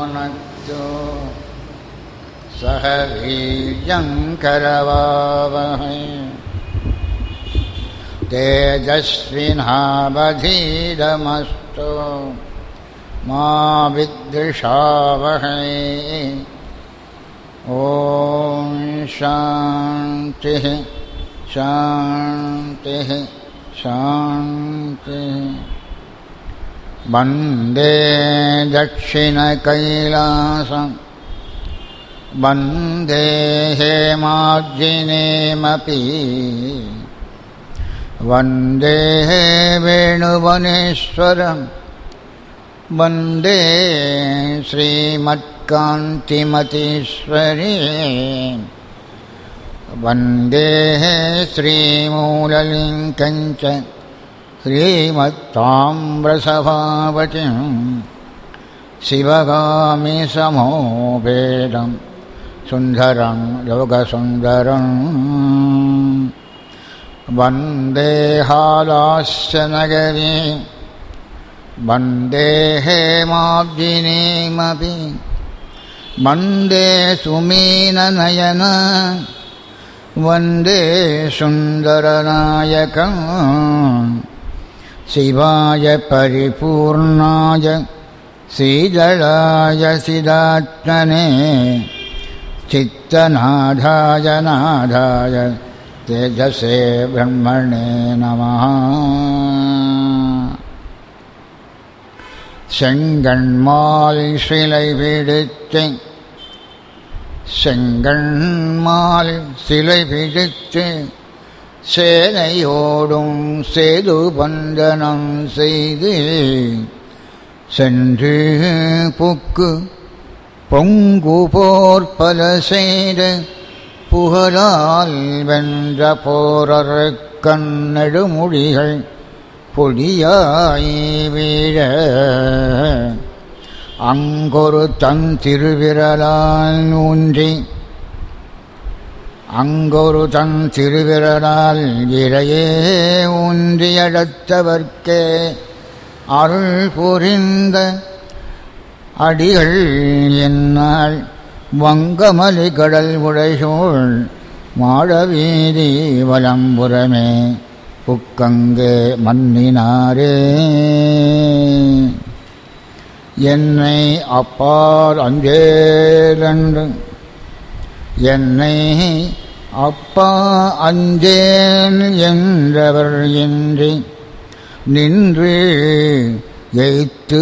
भुनक्तु सह वीर्यङ्करवावहै तेजस्विनावधीरमस्तु मा विद्विषावहै ॐ शान्तिः शान्तिः शान्तिः वन्दे दक्षिणकैलासम् वन्दे हेमार्जिनेमपि वन्दे वेणुवनेश्वरम् वन्दे श्रीमत्कान्तिमतीश्वरी वन्दे श्रीमूललिङ्कञ्च श्रीमत्ताम्रसभावतिं शिवगामि समोपेदं सुन्दरं योगसुन्दरम् वन्दे हालास्य नगरी वन्दे हेमाब्जिनीमपि वन्दे सुमीननयन वन्दे सुन्दरनायकम् शिवाय परिपूर्णाय श्रीजलाय सिदात्मने चित्तनाधाय नाधाय तेजसे ब्रह्मणे नमः செங்கண்மால் சிலை பிடித்து செங்கண்மால் சிலை பிடித்து சேனையோடும் சேது பந்தனம் செய்து சென்று புக்கு பொங்கு போர் பல செய்த புகழால் வென்ற போரர் கண்ணெடுமொழிகள் பொடியாய் வீழ அங்கொரு தன் திருவிரலால் ஊன்றி அங்கொரு தன் திருவிரலால் இறையே ஊன்றியடத்தவர்க்கே அருள் புரிந்த அடிகள் என்னால் வங்கமலி கடல் உடைசூழ் மாடவீதி வலம்புறமே புக்கங்கே மன்னினாரே என்னை அப்பால் அஞ்சேலன்று என்னை அப்பா அஞ்சேன் என்றவர் இன்றி நின்று எய்த்து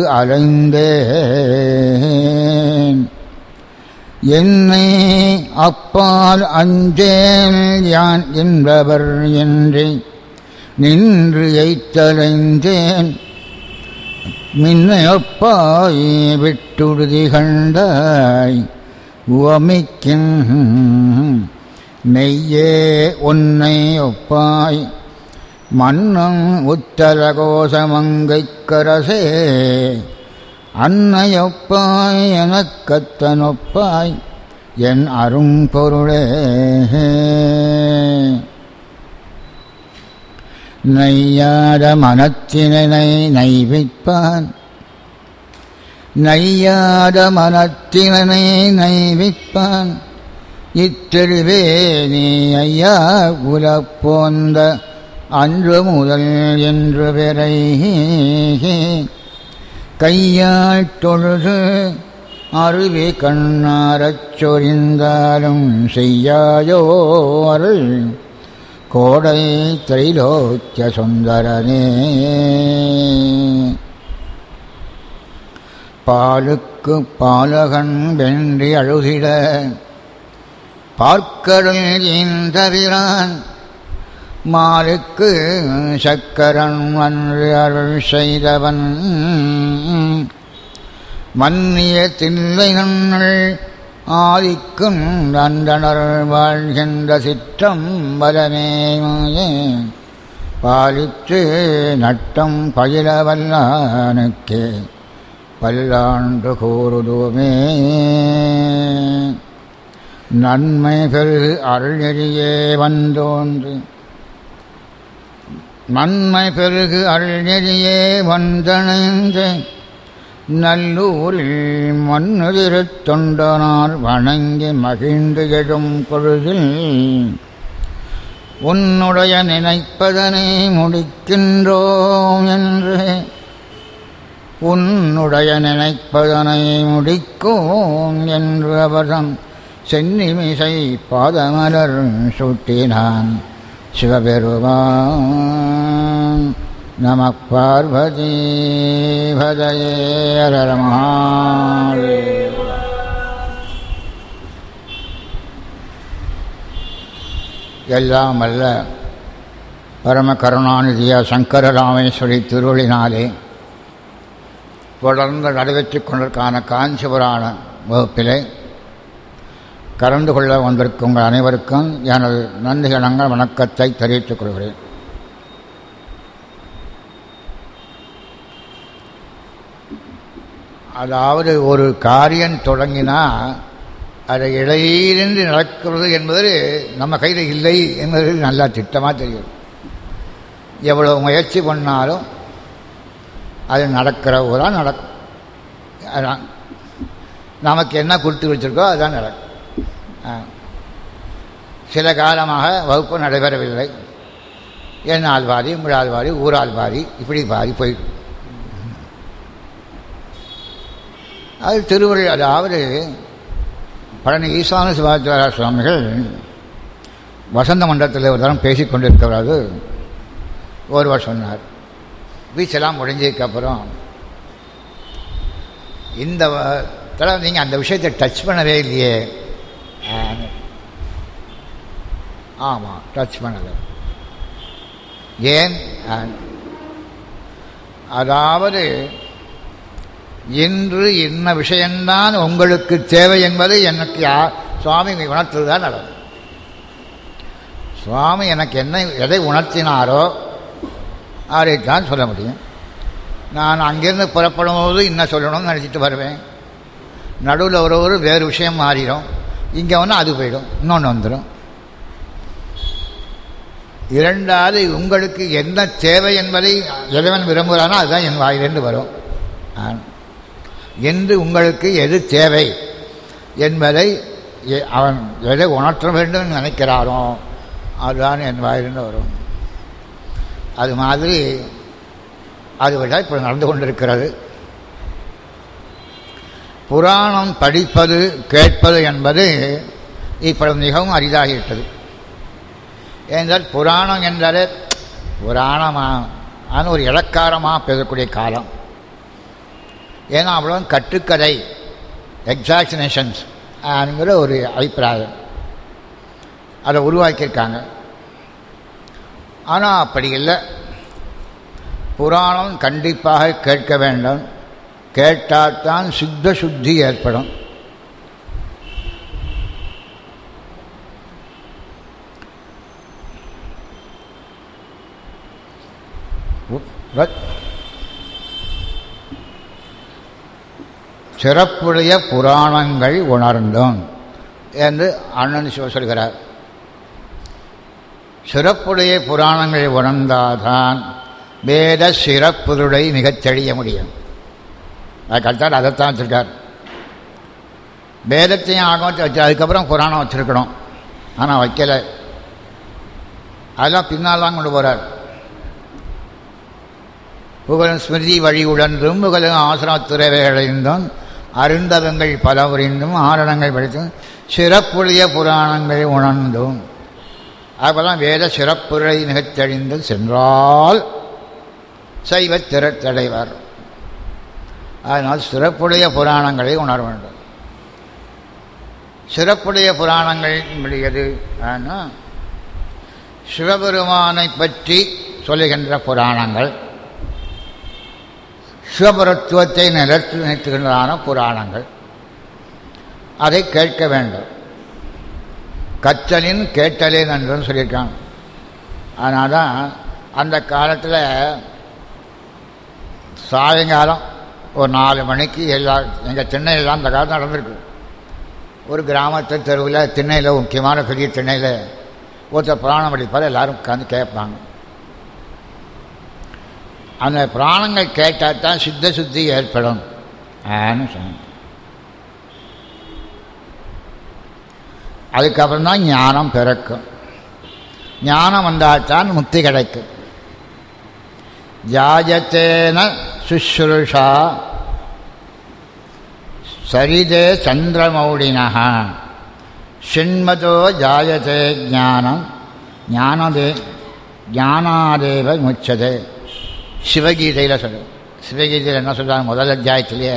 அலைந்தேன் என்னை அப்பால் அஞ்சேன் யான் என்பவர் இன்றி நின்று எய்த்தலைந்தேன் மின்னையப்பாய் விட்டுடுதி கண்டாய் உவமிக்கின் மெய்யே உன்னை ஒப்பாய் மன்னம் உத்தரகோசமங்கைக்கரசே அன்னையொப்பாய் எனக்கத்தனொப்பாய் என் அரும்பொருளே நையாத மனத்தினை நைவிப்பான் நையாத மனத்தினை நைவிப்பான் இத்தெருவே நீ ஐயா உலப்போந்த அன்று முதல் என்று பெறை கையால் தொழுது அருவி கண்ணாரச் சொரிந்தாலும் செய்யாயோ அருள் கோடை திரைலோக்கிய சுந்தரனே பாலுக்கு பாலகன் வென்றி அழுகிட பார்க்கடல் இந்தவிரான் மாலுக்கு சக்கரன் அன்று அருள் செய்தவன் மன்னிய தில்லைகள் ஆதிக்கும் அந்தனர் வாழ்கின்ற சிற்றம் பலமே பாலித்து நட்டம் பயிலவல்லானுக்கே பல்லாண்டு கூறுதுமே நன்மை பெரு அருள்நெறியே வந்தோன்று நன்மை பெருகு அருள்நெறியே வந்தணைந்து நல்லூரில் மண்ணுதிரத் தொண்டனார் வணங்கி மகிழ்ந்து எழும் பொழுதில் உன்னுடைய நினைப்பதனை முடிக்கின்றோம் என்று உன்னுடைய நினைப்பதனை முடிக்கும் என்று அவர்தம் சென்னிமிசை பாதமலர் சூட்டினான் சிவபெருமான் நம பார்வதி பதயேரமாள் எல்லாம் அல்ல பரம கருணாநிதியா சங்கர ராமேஸ்வரி திருவள்ளினாலே தொடர்ந்து நடைபெற்றுக் கொண்டிருக்கான காஞ்சிபுராண வகுப்பிலே கலந்து கொள்ள வந்திருக்கும் உங்கள் அனைவருக்கும் எனது நன்றிகளங்கள் வணக்கத்தை தெரிவித்துக் கொள்கிறேன் அதாவது ஒரு காரியம் தொடங்கினா அதை இடையிலிருந்து நடக்கிறது என்பது நம்ம கையில் இல்லை என்பது நல்லா திட்டமாக தெரியும் எவ்வளோ முயற்சி பண்ணாலும் அது நடக்கிற ஊரா நடக்கும் அதான் நமக்கு என்ன கொடுத்து வச்சுருக்கோ அதுதான் நடக்கும் சில காலமாக வகுப்பு நடைபெறவில்லை என்னால் பாதி முழால் பாதி ஊரால் பாதி இப்படி பாதி போயிடும் அது திருவள்ளி அதாவது பழனி ஈசான சிவாச்சார சுவாமிகள் வசந்த மண்டலத்தில் ஒரு தரம் பேசி கொண்டிருக்கிறாரு ஒருவர் சொன்னார் பீச்செல்லாம் முடிஞ்சதுக்கப்புறம் இந்த தடவை நீங்கள் அந்த விஷயத்தை டச் பண்ணவே இல்லையே ஆமாம் டச் பண்ணலை ஏன் அதாவது இன்று என்ன விஷயம்தான் உங்களுக்கு தேவை என்பது எனக்கு யா சுவாமி உணர்த்தது தான் நடக்கும் சுவாமி எனக்கு என்ன எதை உணர்த்தினாரோ அதைத்தான் சொல்ல முடியும் நான் அங்கேருந்து புறப்படும் போது இன்னும் சொல்லணும்னு நினச்சிட்டு வருவேன் நடுவில் ஒரு ஒரு வேறு விஷயம் மாறிடும் இங்கே ஒன்று அது போயிடும் இன்னொன்று வந்துடும் இரண்டாவது உங்களுக்கு என்ன தேவை என்பதை இறைவன் விரும்புகிறானோ அதுதான் என் வாயிலிருந்து வரும் என்று உங்களுக்கு எது தேவை என்பதை அவன் எதை உணர்த்த வேண்டும் நினைக்கிறாரோ அதுதான் என் வாயிலிருந்து வரும் அது மாதிரி அது விட இப்போ நடந்து கொண்டிருக்கிறது புராணம் படிப்பது கேட்பது என்பது இப்பொழுது மிகவும் அரிதாகிவிட்டது ஏனென்றால் புராணம் என்றாலே புராணமாக ஒரு இலக்காரமாக பேசக்கூடிய காலம் ஏன்னா அவ்வளோ கட்டுக்கதை எக்ஸாக்சினேஷன்ஸ் என்கிற ஒரு அபிப்பிராயம் அதை உருவாக்கியிருக்காங்க ஆனால் அப்படி இல்லை புராணம் கண்டிப்பாக கேட்க வேண்டும் கேட்டால்தான் சித்த சுத்தி ஏற்படும் சிறப்புடைய புராணங்கள் உணர்ந்தோம் என்று அண்ணன் சிவ சொல்கிறார் சிறப்புடைய புராணங்களை உணர்ந்தால்தான் வேத சிறப்புருடை மிகச் தெளிய முடியும் அதுக்கடுத்தால் அதைத்தான் வச்சுருக்கார் வேதத்தையும் ஆகம் வச்சு அதுக்கப்புறம் புராணம் வச்சுருக்கணும் ஆனால் வைக்கலை அதெல்லாம் பின்னால் தான் கொண்டு போகிறார் புகழும் ஸ்மிருதி வழி உழன்றும் புகழும் ஆசிரமத்துறைவைகளைந்தும் அருந்தவங்கள் பல புரிந்தும் ஆரணங்கள் படித்தும் சிறப்புடைய புராணங்களை உணர்ந்தும் அப்போதான் வேத சிறப்புரை மிகத்தெழிந்து சென்றால் சைவ திறத்தடைவர் அதனால் சிறப்புடைய புராணங்களை உணர வேண்டும் சிறப்புடைய புராணங்கள் எது ஆனால் சிவபெருமானை பற்றி சொல்லுகின்ற புராணங்கள் சிவபரத்துவத்தை நிலத்து நிறுத்துகின்றதான புராணங்கள் அதை கேட்க வேண்டும் கற்றலின் கேட்டலேன் என்று சொல்லியிருக்காங்க அதனால தான் அந்த காலத்தில் சாயங்காலம் ஒரு நாலு மணிக்கு எல்லா எங்கள் திண்ணையெல்லாம் அந்த காலத்தில் நடந்திருக்கு ஒரு கிராமத்து தெருவில் திண்ணையில் முக்கியமான பெரிய திண்ணையில் ஒருத்தர் புராணம் படிப்பார் எல்லோரும் உட்காந்து கேட்பாங்க அந்த புராணங்கள் கேட்டால் தான் சித்த சுத்தி ஏற்படும் ஆன்னு சொன்னான் அதுக்கப்புறம் தான் ஞானம் பிறக்கும் ஞானம் வந்தால்தான் முக்தி கிடைக்கும் ஜாயத்தேன சுஷ்ருஷா சரிதே சந்திரமௌடினா ஷிண்மதோ ஜாயதே ஞானம் ஞானதே ஞானாதேவ முச்சதே சிவகீதையில் சொல்லு சிவகீதையில் என்ன சொல்கிறாங்க முதல் அத்தியாயத்திலேயே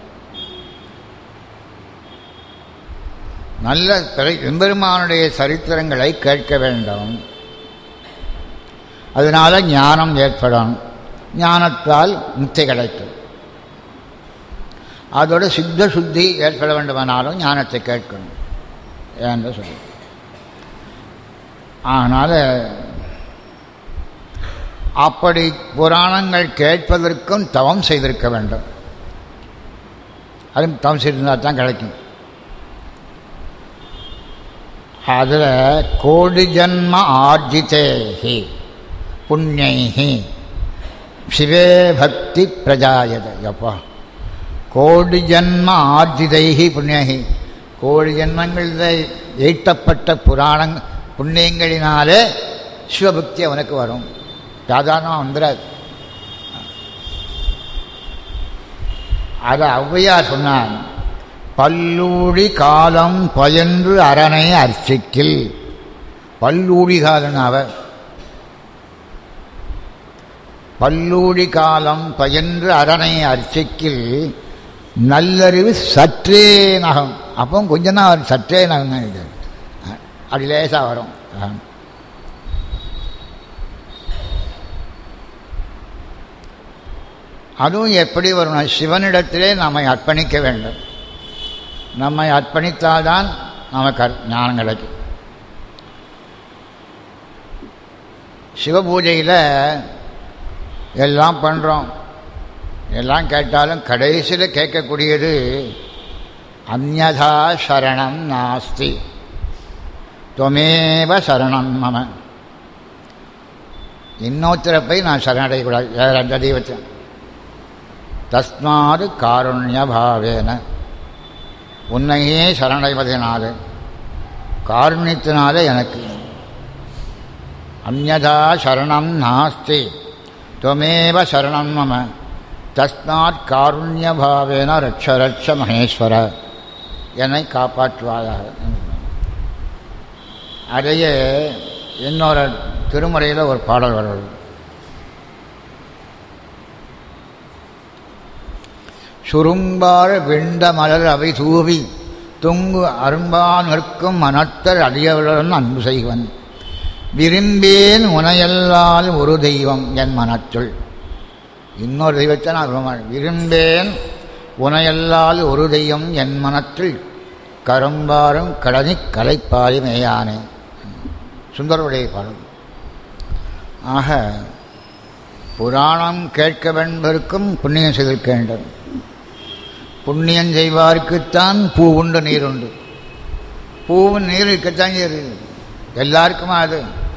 நல்ல பிறை எம்பெருமானுடைய சரித்திரங்களை கேட்க வேண்டும் அதனால் ஞானம் ஏற்படும் ஞானத்தால் முக்தி கிடைக்கும் அதோட சித்த சுத்தி ஏற்பட வேண்டுமானாலும் ஞானத்தை கேட்கணும் என்று சொல்லி அதனால் அப்படி புராணங்கள் கேட்பதற்கும் தவம் செய்திருக்க வேண்டும் அதுவும் தவம் செய்திருந்தால் தான் கிடைக்கும் அதில் கோடி ஜன்ம ஆர்ஜிதேஹி புண்ணியைஹி சிவே பக்தி பிரஜாயத எப்பா கோடி ஜன்ம ஆர்ஜிதைஹி புண்ணியகி கோடி ஜன்மங்களில் ஈட்டப்பட்ட புராணங் புண்ணியங்களினாலே சிவபக்தி அவனுக்கு வரும் சாதாரணமாக வந்துடாது அதை ஔவையார் சொன்னான் பல்லூழி காலம் பயன்று அரணை அர்ச்சிக்கில் பல்லூழி காலன் அவர் பல்லூழி காலம் பயன்று அரணை அர்ச்சிக்கில் நல்லறிவு சற்றே நகம் அப்போ கொஞ்சம் தான் வரும் சற்றே நகம் தான் இது அப்படி லேசாக வரும் அதுவும் எப்படி வரும் சிவனிடத்திலே நம்மை அர்ப்பணிக்க வேண்டும் நம்மை அர்ப்பணித்தால்தான் நமக்கு ஞானம் கிடைக்கும் சிவபூஜையில் எல்லாம் பண்ணுறோம் எல்லாம் கேட்டாலும் கடைசியில் கேட்கக்கூடியது அந்நதா சரணம் நாஸ்தி துவமேவ சரணம் மம இன்னொருத்தரை போய் நான் சரணடையக்கூடாது வேற அந்த தெய்வத்தை தஸ்மாது காருண்ய பாவேன உன்னையே சரணடைவதனால காருண்யத்தினால எனக்கு அந்நதா சரணம் நாஸ்தி துவமேவ சரணம் மம தஸ்மாத் காருண்யபாவேன ரட்ச ரட்ச மகேஸ்வர என்னை காப்பாற்றுவாயாக அதையே இன்னொரு திருமுறையில் ஒரு பாடல் வருவது சுரும்பார் விண்ட மலர் அவை தூவி துங்கு அரும்பான் நிற்கும் மனத்தர் அடியவருடன் அன்பு செய்வன் விரும்பேன் உனையல்லால் ஒரு தெய்வம் என் மனத்துள் இன்னொரு தெய்வத்தை நான் ரொம்ப விரும்பேன் உனையல்லால் ஒரு தெய்வம் என் மனத்தில் கரும்பாரும் கடனி கலைப்பாரி மேயானே சுந்தரவுடைய பாடல் ஆக புராணம் கேட்க வேண்டதற்கும் புண்ணியம் செய்திருக்க வேண்டும் புண்ணியம் செய்வாருக்குத்தான் பூ உண்டு நீர் உண்டு பூவும் நீர் இருக்கத்தான் செய்யுது எல்லாருக்குமா அது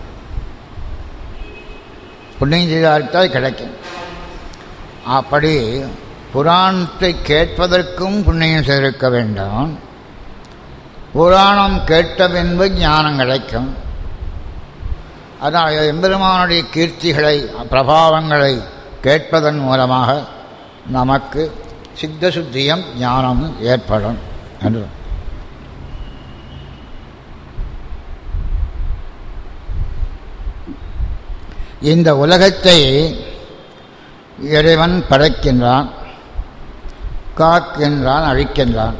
புண்ணியம் செய்தார்த்தால் கிடைக்கும் அப்படி புராணத்தை கேட்பதற்கும் புண்ணியம் செய்திருக்க வேண்டும் புராணம் கேட்ட பின்பு ஞானம் கிடைக்கும் அதான் எம்பெருமானுடைய கீர்த்திகளை பிரபாவங்களை கேட்பதன் மூலமாக நமக்கு சித்த சுத்தியம் ஞானமும் ஏற்படும் என்று இந்த உலகத்தை இறைவன் படைக்கின்றான் காக்கின்றான் அழிக்கின்றான்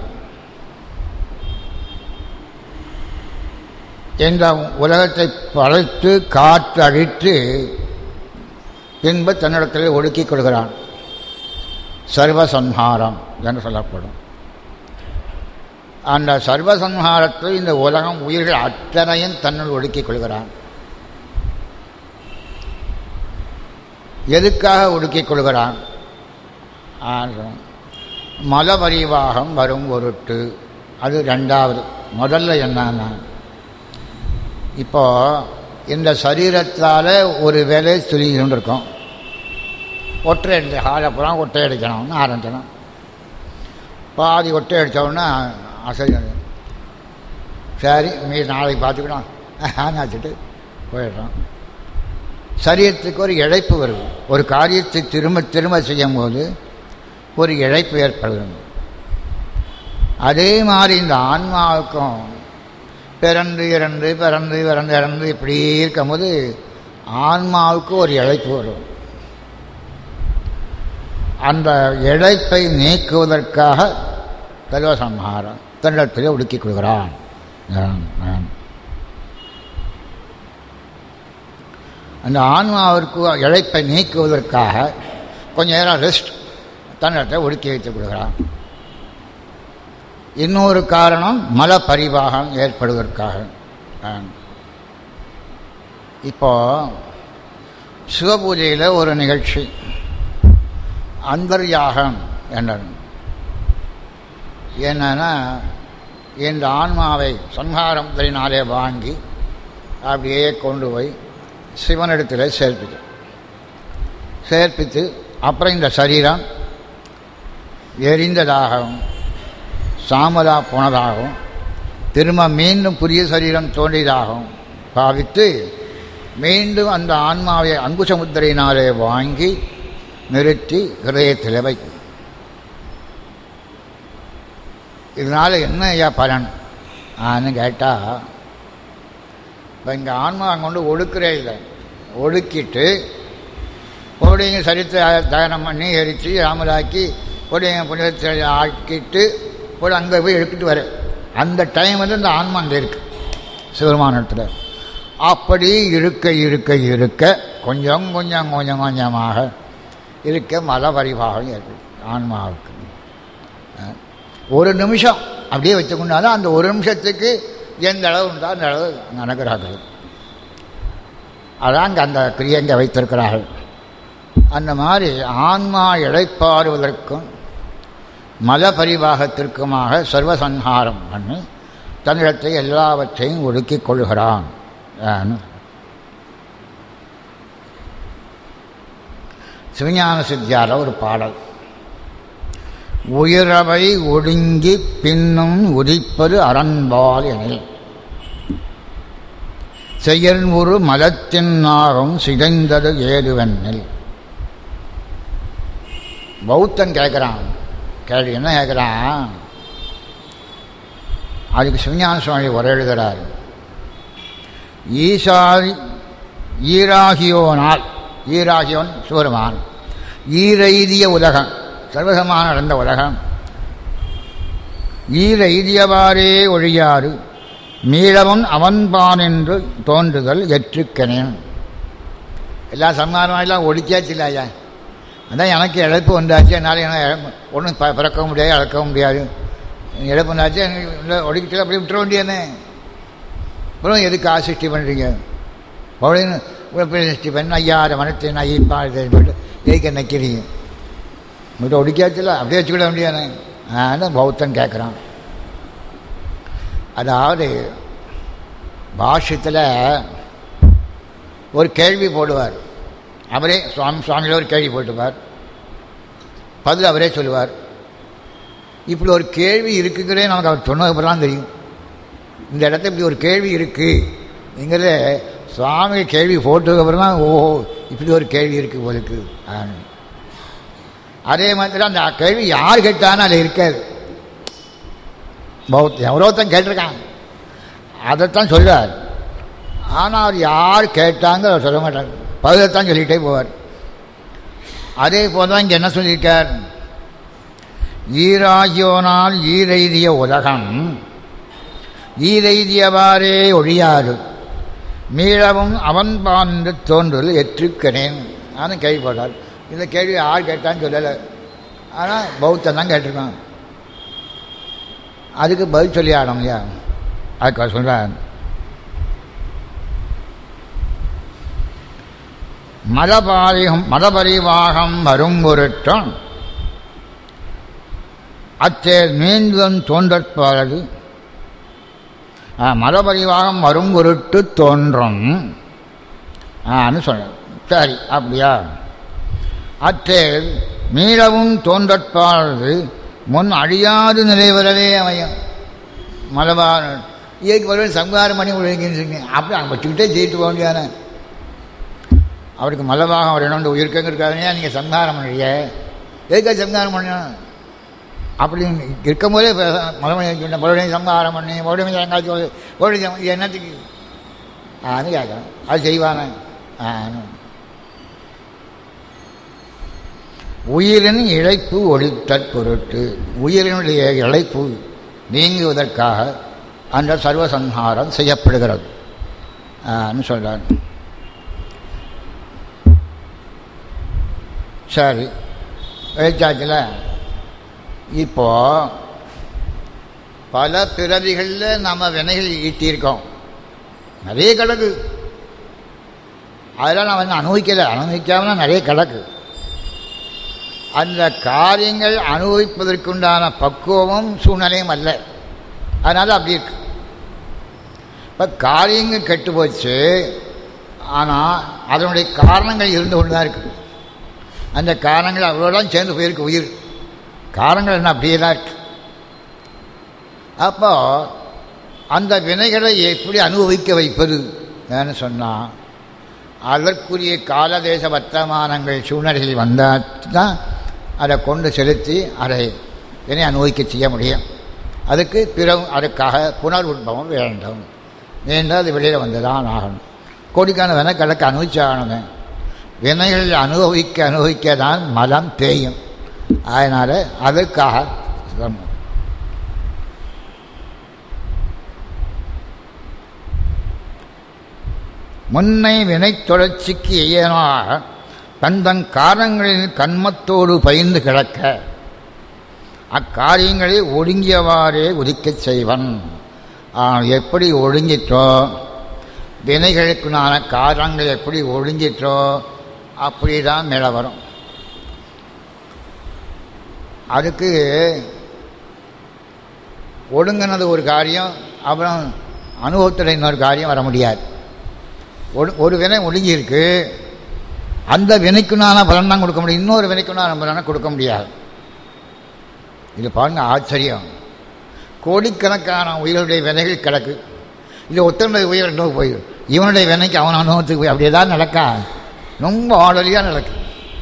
இந்த உலகத்தை படைத்து காற்று அழித்து பின்பு தன்னிடத்திலே ஒடுக்கிக் கொள்கிறான் சர்வசம்ஹாரம் என்று சொல்லப்படும் அந்த சர்வசம்ஹாரத்தை இந்த உலகம் உயிர்கள் அத்தனையும் தன்னுள் ஒடுக்கிக் கொள்கிறான் எதுக்காக ஒடுக்கிக் கொள்கிறான் மலபரிவாகம் வரும் பொருட்டு அது ரெண்டாவது முதல்ல என்னன்னா இப்போ இந்த சரீரத்தால் ஒரு வேலையை சொல்லிக்கிட்டு இருக்கோம் ஒற்றை அடிச்சு ஹாலை புறம் ஒற்றை அடிக்கணும்னு ஆரம்பிக்கணும் பாதி ஒட்டை அடித்தோடனே அசதி சரி மீ நாளைக்கு பார்த்துக்கலாம் ஆனாச்சுட்டு போயிடுறோம் சரீரத்துக்கு ஒரு இழைப்பு வருது ஒரு காரியத்தை திரும்ப திரும்ப செய்யும் போது ஒரு இழைப்பு ஏற்படுகிறது அதே மாதிரி இந்த ஆன்மாவுக்கும் பிறந்து இறந்து பிறந்து பிறந்து இறந்து இப்படி இருக்கும்போது ஆன்மாவுக்கு ஒரு இழைப்பு வரும் அந்த இழைப்பை நீக்குவதற்காக சர்வசம்ஹாரம் தன்னிடத்திலே ஒடுக்கிக் கொள்கிறான் அந்த ஆன்மாவிற்கு இழைப்பை நீக்குவதற்காக கொஞ்ச நேரம் ரெஸ்ட் தன்னிடத்தை ஒடுக்கி வைத்துக் கொள்கிறான் இன்னொரு காரணம் மல பரிவாகம் ஏற்படுவதற்காக இப்போ சிவபூஜையில் ஒரு நிகழ்ச்சி அந்தர்யாகம் என்றது என்னன்னா இந்த ஆன்மாவை சம்ஹாரத்தினாலே வாங்கி அப்படியே கொண்டு போய் சிவனிடத்தில் சேர்ப்பித்து சேர்ப்பித்து அப்புறம் இந்த சரீரம் எரிந்ததாகவும் சாமலா போனதாகவும் திரும்ப மீண்டும் புதிய சரீரம் தோன்றியதாகவும் பாவித்து மீண்டும் அந்த ஆன்மாவை அங்குசமுத்திரையினாலே வாங்கி நிறுத்தி ஹிரதயத்தில் வைக்கும் இதனால் என்ன ஐயா பலன் ஆன்னு கேட்டால் இப்போ இங்கே ஆன்மா அங்கே கொண்டு ஒடுக்கிறே இல்லை ஒடுக்கிட்டு பொருடைங்க சரித்தை தகனம் பண்ணி எரித்து ராமராக்கி பொருடைங்க புனிதத்தை ஆக்கிட்டு போய் அங்கே போய் எடுத்துட்டு வர அந்த டைம் வந்து இந்த ஆன்மா அங்கே இருக்குது சிவருமானத்தில் அப்படி இருக்க இருக்க இருக்க கொஞ்சம் கொஞ்சம் கொஞ்சம் கொஞ்சமாக இருக்க மல பரிபாகம் ஏற்படும் ஆன்மாவுக்கு ஒரு நிமிஷம் அப்படியே வச்சுக்கொண்டாலும் அந்த ஒரு நிமிஷத்துக்கு எந்த அளவு உண்டோ அந்த அளவு நடக்கிறார்கள் அதான் அங்கே அந்த கிரியங்க வைத்திருக்கிறார்கள் அந்த மாதிரி ஆன்மா இழைப்பாடுவதற்கும் மல பரிவாகத்திற்குமாக சர்வசன்ஹாரம் பண்ணி தன்னிடத்தை எல்லாவற்றையும் ஒடுக்கிக் கொள்கிறான் சிவஞான சித்தியார ஒரு பாடல் உயிரவை ஒடுங்கி பின்னும் உதிப்பது அரண்பால் எனில் செயல் ஒரு மலத்தின் நாகம் சிதைந்தது ஏதுவெண்ணில் பௌத்தன் கேட்குறான் கேள்வி என்ன கேட்குறான் அதுக்கு சிவஞான சுவாமி உரை எழுதுகிறார் ஈசாரி ஈராகியோனால் ஈராகியோன் சிவருமான் ஈரெய்திய உலகம் சர்வசமான நடந்த உலகம் ஈரெய்தியவாறே ஒழியாறு மீளவன் அவன்பான் என்று தோன்றுதல் எற்றுக்கனேன் எல்லா சம்மானமெல்லாம் ஒழிச்சாச்சு இல்லை ஐயா அதான் எனக்கு இழப்பு வந்தாச்சு என்னால் என்ன ஒன்றும் ப பிறக்கவும் முடியாது இழக்கவும் முடியாது இழப்பு வந்தாச்சு எனக்கு ஒடுக்கிட்டு அப்படியே விட்டுற வேண்டியதானே அப்புறம் எதுக்கு ஆசிஷ்டி பண்ணுறீங்க அப்படின்னு சிருஷ்டி பண்ணி ஐயாயிரம் மனத்தை ஐயப்பாடு சொல்லிட்டு எதுக்கு நிற்கிறீங்க உங்கள்கிட்ட ஒடுக்கியாச்சுல அப்படியே வச்சுக்கிட வேண்டியதானே அதான் பௌத்தன் கேட்குறான் அதாவது பாஷ்யத்தில் ஒரு கேள்வி போடுவார் அவரே சுவாமி சுவாமியில் ஒரு கேள்வி போட்டுப்பார் பதில் அவரே சொல்லுவார் இப்படி ஒரு கேள்வி இருக்குங்கிறதே நமக்கு அவர் சொன்னதுக்கு தான் தெரியும் இந்த இடத்துல இப்படி ஒரு கேள்வி இருக்குங்கிறத சுவாமி கேள்வி போட்டதுக்கப்புறம் தான் ஓ இப்படி ஒரு கேள்வி இருக்குது போலுக்கு அதே மாதிரி அந்த கேள்வி யார் கேட்டாலும் அதில் இருக்காது பௌத்த எவ்வளோத்தான் கேட்டிருக்காங்க அதைத்தான் சொல்கிறார் ஆனால் அவர் யார் கேட்டாங்க அவர் சொல்ல மாட்டார் பதிலைத்தான் சொல்லிகிட்டே போவார் அதே போல் தான் இங்கே என்ன சொல்லியிருக்கார் ஈராகியோனால் ஈரெய்திய உலகம் ஈரெய்தியவாறே ஒழியாது மீளவும் அவன்பான் என்று தோன்றுதல் எற்றுக்கனேன் நானும் கேள்விப்பட்டார் இந்த கேள்வி யார் கேட்டான்னு சொல்லலை ஆனால் பௌத்தன் தான் கேட்டிருக்கான் அதுக்கு பதில் சொல்லி ஆகணும் ஐயா அதுக்கு சொல்கிறார் மதபாரிகம் மதபரிவாகம் வரும் பொருட்டம் அச்சே மீண்டும் தோன்றற்பாரது மதபரிவாகம் வரும் பொருட்டு தோன்றும் ஆன்னு சொன்ன சரி அப்படியா அற்றேல் மீளவும் தோன்றற்பாரது முன் அழியாது நிலை வரவே அமையும் மலபார ஏக்கு வருவது சங்காரம் பண்ணி ஒழுங்கின்னு அப்படி அங்கே வச்சுக்கிட்டே ஜெயிட்டு போக வேண்டியதானே அவருக்கு மலபாகம் அவர் என்ன உயிருக்கங்க இருக்காதுங்க நீங்கள் சங்காரம் பண்ணுறீங்க எதுக்காக சங்காரம் பண்ணணும் அப்படின்னு இருக்கும்போதே மலமணி சொன்ன மறுபடியும் சங்காரம் பண்ணி மறுபடியும் எங்காச்சும் மறுபடியும் இது என்னத்துக்கு ஆன்னு கேட்குறேன் அது செய்வானே ஆன்னு உயிரின் இழைப்பு ஒழித்தற் பொருட்டு உயிரினுடைய இழைப்பு நீங்குவதற்காக அந்த சர்வசம்ஹாரம் செய்யப்படுகிறது சொல்கிறார் சரி எழுத்தாச்சில் இப்போ பல பிறவிகளில் நம்ம வினைகள் ஈட்டியிருக்கோம் நிறைய கிடக்கு அதெல்லாம் நான் வந்து அனுபவிக்கலை அனுபவிக்காமல் நிறைய கிடக்கு அந்த காரியங்கள் அனுபவிப்பதற்குண்டான பக்குவமும் சூழ்நிலையும் அல்ல அதனால் அப்படி இருக்கு இப்போ காரியங்கள் கெட்டு போச்சு ஆனால் அதனுடைய காரணங்கள் இருந்து கொண்டு தான் இருக்குது அந்த காரணங்கள் அவ்வளோதான் சேர்ந்து போயிருக்கு உயிர் காரணங்கள் என்ன அப்படியே தான் இருக்கு அப்போ அந்த வினைகளை எப்படி அனுபவிக்க வைப்பது ஏன்னு சொன்னால் அதற்குரிய காலதேச வர்த்தமானங்கள் சூழ்நிலைகள் வந்தால் தான் அதை கொண்டு செலுத்தி அதை வினை அனுபவிக்க செய்ய முடியும் அதுக்கு பிற அதுக்காக புனர் உட்பவம் வேண்டும் மீண்டும் அது வெளியில் வந்து தான் ஆகணும் கோடிக்கான வினை கணக்கு அனுபவிச்சாகணுமே வினைகள் அனுபவிக்க அனுபவிக்க தான் மலம் தேயும் அதனால் அதற்காக முன்னை வினை தொடர்ச்சிக்கு இயனாக தந்தன் காரணங்களின் கண்மத்தோடு பயந்து கிடக்க அக்காரியங்களை ஒடுங்கியவாறே உதிக்கச் செய்வன் எப்படி ஒடுங்கிற்றோ வினைகளுக்குனான காரணங்கள் எப்படி ஒடுங்கிற்றோ அப்படி தான் மேலே வரும் அதுக்கு ஒடுங்கினது ஒரு காரியம் அப்புறம் அனுபவத்தில் இன்னொரு காரியம் வர முடியாது ஒரு ஒரு வினை ஒடுங்கியிருக்கு அந்த வினைக்குனான பலன் தான் கொடுக்க முடியும் இன்னொரு வினைக்குனான பலனை கொடுக்க முடியாது இது பாருங்க ஆச்சரியம் கோடிக்கணக்கான உயிர்களுடைய வினைகள் கிடக்கு இது ஒத்தனுடைய உயிர் இன்னும் போயிடும் இவனுடைய வினைக்கு அவன் அனுபவத்துக்கு போய் அப்படியே தான் நடக்கா ரொம்ப ஆடலியாக நடக்கும்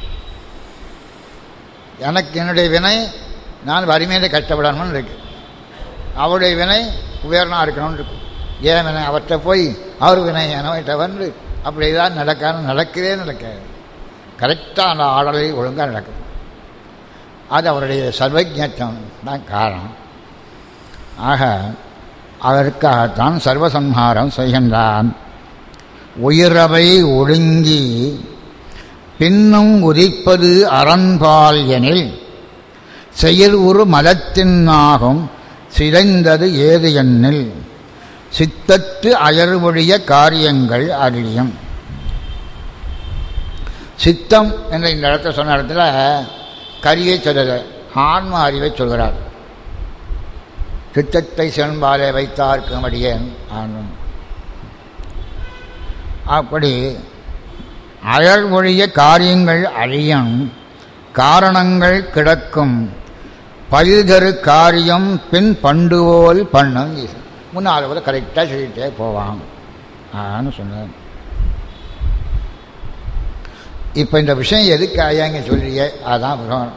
எனக்கு என்னுடைய வினை நான் வறுமையில் கஷ்டப்படணும்னு இருக்கு அவருடைய வினை உயர்னாக இருக்கணும்னு இருக்கும் ஏன் வினை அவர்கிட்ட போய் அவர் வினை எனவற்ற வந்து அப்படி தான் நடக்காது நடக்கவே நடக்காது கரெக்டாக அந்த ஆடலை ஒழுங்காக நடக்கும் அது அவருடைய சர்வஜத்தம் தான் காரணம் ஆக அதற்காகத்தான் சர்வசம்ஹாரம் செய்கின்றான் உயிரவை ஒடுங்கி பின்னும் உதிப்பது அறன்பால் எனில் செயல் ஒரு மதத்தினாகும் சிதைந்தது ஏது எண்ணில் சித்தத்து அயர்வொழிய காரியங்கள் அறியும் சித்தம் என்ற இந்த இடத்த சொன்ன இடத்துல கரியை சொல்லல ஆன்ம அறிவை சொல்கிறார் சித்தத்தை சென்பாலே வைத்தார்க்கும் அடியேன் ஆன்மம் அப்படி அயர்வொழிய காரியங்கள் அழியும் காரணங்கள் கிடக்கும் பயிர்தரு காரியம் பின் பண்டுவோல் பண்ணும் முன்னால் கூட கரெக்டாக சொல்லிகிட்டே போவான் ஆன்னு சொன்னார் இப்போ இந்த விஷயம் எதுக்கு ஐயாங்க சொல்லியே அதான் பகவான்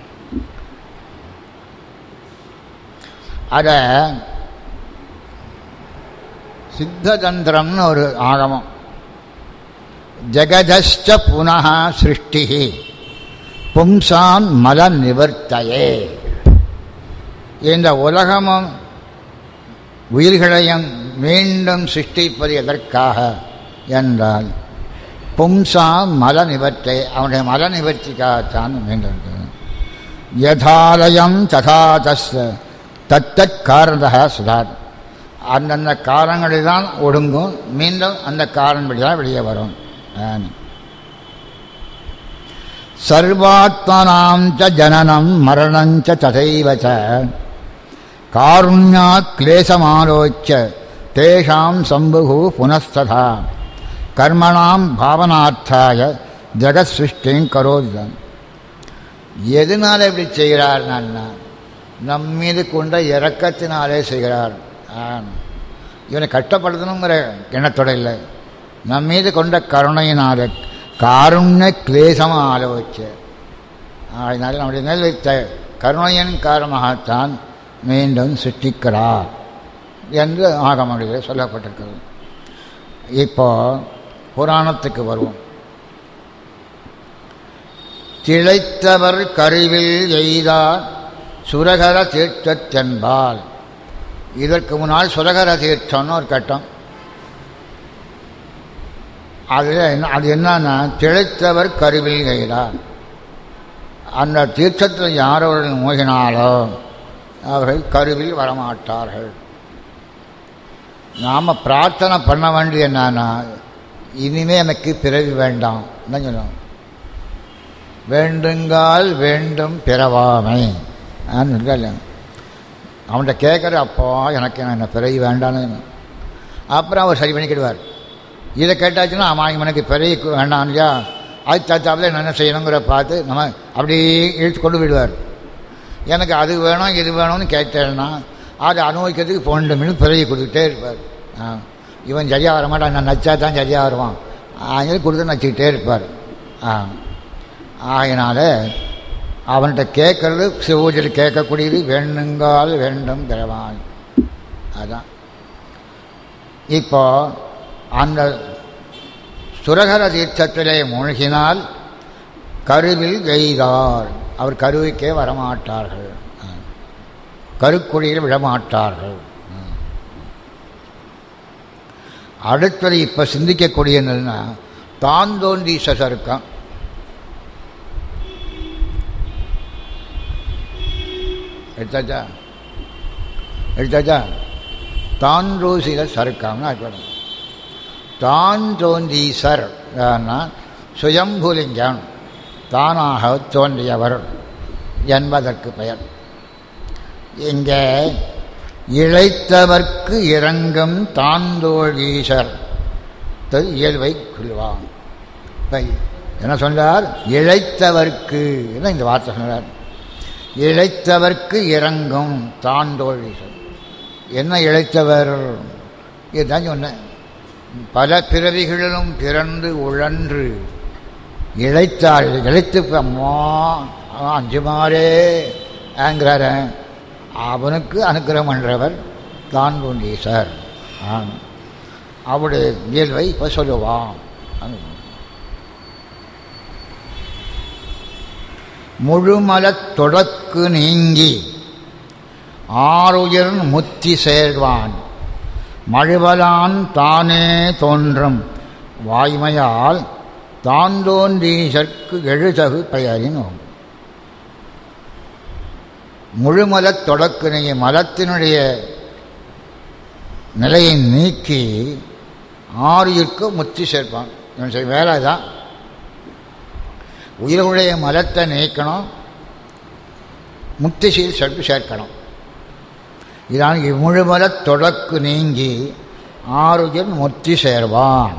அத சித்ததந்திரம்னு ஒரு ஆகமம் ஜெகதஷ்ட புனः சிருஷ்டி பும்சான் மல நிவர்த்தையே இந்த உலகமும் உயிர்களையும் மீண்டும் சிருஷ்டிப்பது எதற்காக என்றால் பும்சா மல நிவர்த்தை அவனுடைய மல நிவர்த்திக்காகத்தான் மீண்டும் யதாலயம் ததா தஸ் தத்தத் காரணதா சுதார் அந்தந்த காரணங்களில் தான் ஒடுங்கும் மீண்டும் அந்த காரணப்படி தான் வெளியே வரும் சர்வாத்மனாம் ச ஜனனம் மரணஞ்ச ததைவ ச காருண்யாத் கிளேசமாலோச்ச தேஷாம் சம்புகு புனஸ்ததா கர்மணாம் பாவனார்த்தாய ஜெகத் சிருஷ்டிங் கரோதிதான் எதனால இப்படி செய்கிறார் நான் நம்மீது கொண்ட இரக்கத்தினாலே செய்கிறார் ஆம். இவனை கஷ்டப்படுத்தணுங்கிற எண்ணத்தோட இல்லை நம்மீது கொண்ட கருணையினாலே காருண்ய கிளேசமாக ஆலோசிச்சு அதனால் நம்முடைய மேல் வைத்த கருணையின் காரணமாகத்தான் மீண்டும் சிருஷ்டிக்கிறார் என்று ஆகமொழியில் சொல்லப்பட்டிருக்கிறது இப்போ புராணத்துக்கு வருவோம் திளைத்தவர் கருவில் எய்தார் சுரகர தீர்த்தத்தென்பால் இதற்கு முன்னால் சுரகர தீர்த்தம்னு ஒரு கட்டம் அது என்ன அது என்னன்னா திளைத்தவர் கருவில் எய்தார் அந்த தீர்த்தத்தில் யார் அவர்கள் மூழ்கினாலோ அவர்கள் கருவில் வரமாட்டார்கள் நாம் பிரார்த்தனை பண்ண வேண்டிய என்னன்னா இனிமே எனக்கு பிறவி வேண்டாம் தான் சொல்லுவோம் வேண்டுங்கால் வேண்டும் பிறவாமை இல்லை அவன்கிட்ட கேட்குற அப்போ எனக்கு என்ன பிறவி வேண்டான்னு அப்புறம் அவர் சரி பண்ணிக்கிடுவார் இதை கேட்டாச்சுன்னா ஆமாம் இவனுக்கு பிறவி வேண்டாம் இல்லையா அது தத்தாப்பில் என்ன செய்யணுங்கிற பார்த்து நம்ம அப்படியே இழுத்து கொண்டு விடுவார் எனக்கு அது வேணும் இது வேணும்னு கேட்டேன்னா அதை அனுபவிக்கிறதுக்கு பன்னெண்டு மினிட் பிறகு கொடுத்துட்டே இருப்பார் ஆ இவன் சரியாக வர மாட்டான் நான் நச்சா தான் சரியாக வருவான் அதனால கொடுத்து நச்சிக்கிட்டே இருப்பார் ஆ ஆகினால அவன்கிட்ட கேட்கறது சிவபூஜையில் கேட்கக்கூடியது வேண்டுங்கால் வேண்டும் பிறவான் அதான் இப்போ அந்த சுரகர தீர்த்தத்திலே மூழ்கினால் கருவில் எய்தார் அவர் கருவுக்கே வரமாட்டார்கள் கருக்குழியில் விடமாட்டார்கள் அடுத்தது இப்போ சிந்திக்கக்கூடிய என்னன்னா தான் தோன்றி சசருக்கம் எடுத்தாச்சா எடுத்தாச்சா தான் ரோசில சருக்காம்னு அர்த்தம் தான் தோன்றீசர் சுயம்புலிங்கம் தானாக தோன்றியவர் என்பதற்கு பெயர் இங்கே இழைத்தவர்க்கு இறங்கும் தாந்தோழீசர் இயல்பை கொள்வான் என்ன சொன்னார் இழைத்தவர்க்கு என்ன இந்த வார்த்தை சொன்னார் இழைத்தவர்க்கு இறங்கும் தாந்தோழீசர் என்ன இழைத்தவர் இதுதான் சொன்னேன் பல பிறவிகளிலும் பிறந்து உழன்று இழைத்தாள் இழைத்து அம்மா அஞ்சு மாறே ஆங்கிறார அவனுக்கு அனுகிரகம் பண்ணுறவர் தான் பூண்டீசர் அவருடைய இயல்பை இப்போ சொல்லுவான் முழுமலத் தொடக்கு நீங்கி ஆறுயிர் முத்தி சேர்வான் மழுவலான் தானே தோன்றும் வாய்மையால் தான் தோன்றீசற்கு எழுதகு பெயரினோம் முழுமலத் தொடக்கு நீங்கி மலத்தினுடைய நிலையை நீக்கி ஆறுயிருக்கு முத்தி சேர்ப்பான் இவன் செய்ய வேலை தான் உயிர்களுடைய மலத்தை நீக்கணும் முக்தி சீல் சென்று சேர்க்கணும் இதான் முழுமலத் தொடக்கு நீங்கி ஆறுயிர் முத்தி சேர்வான்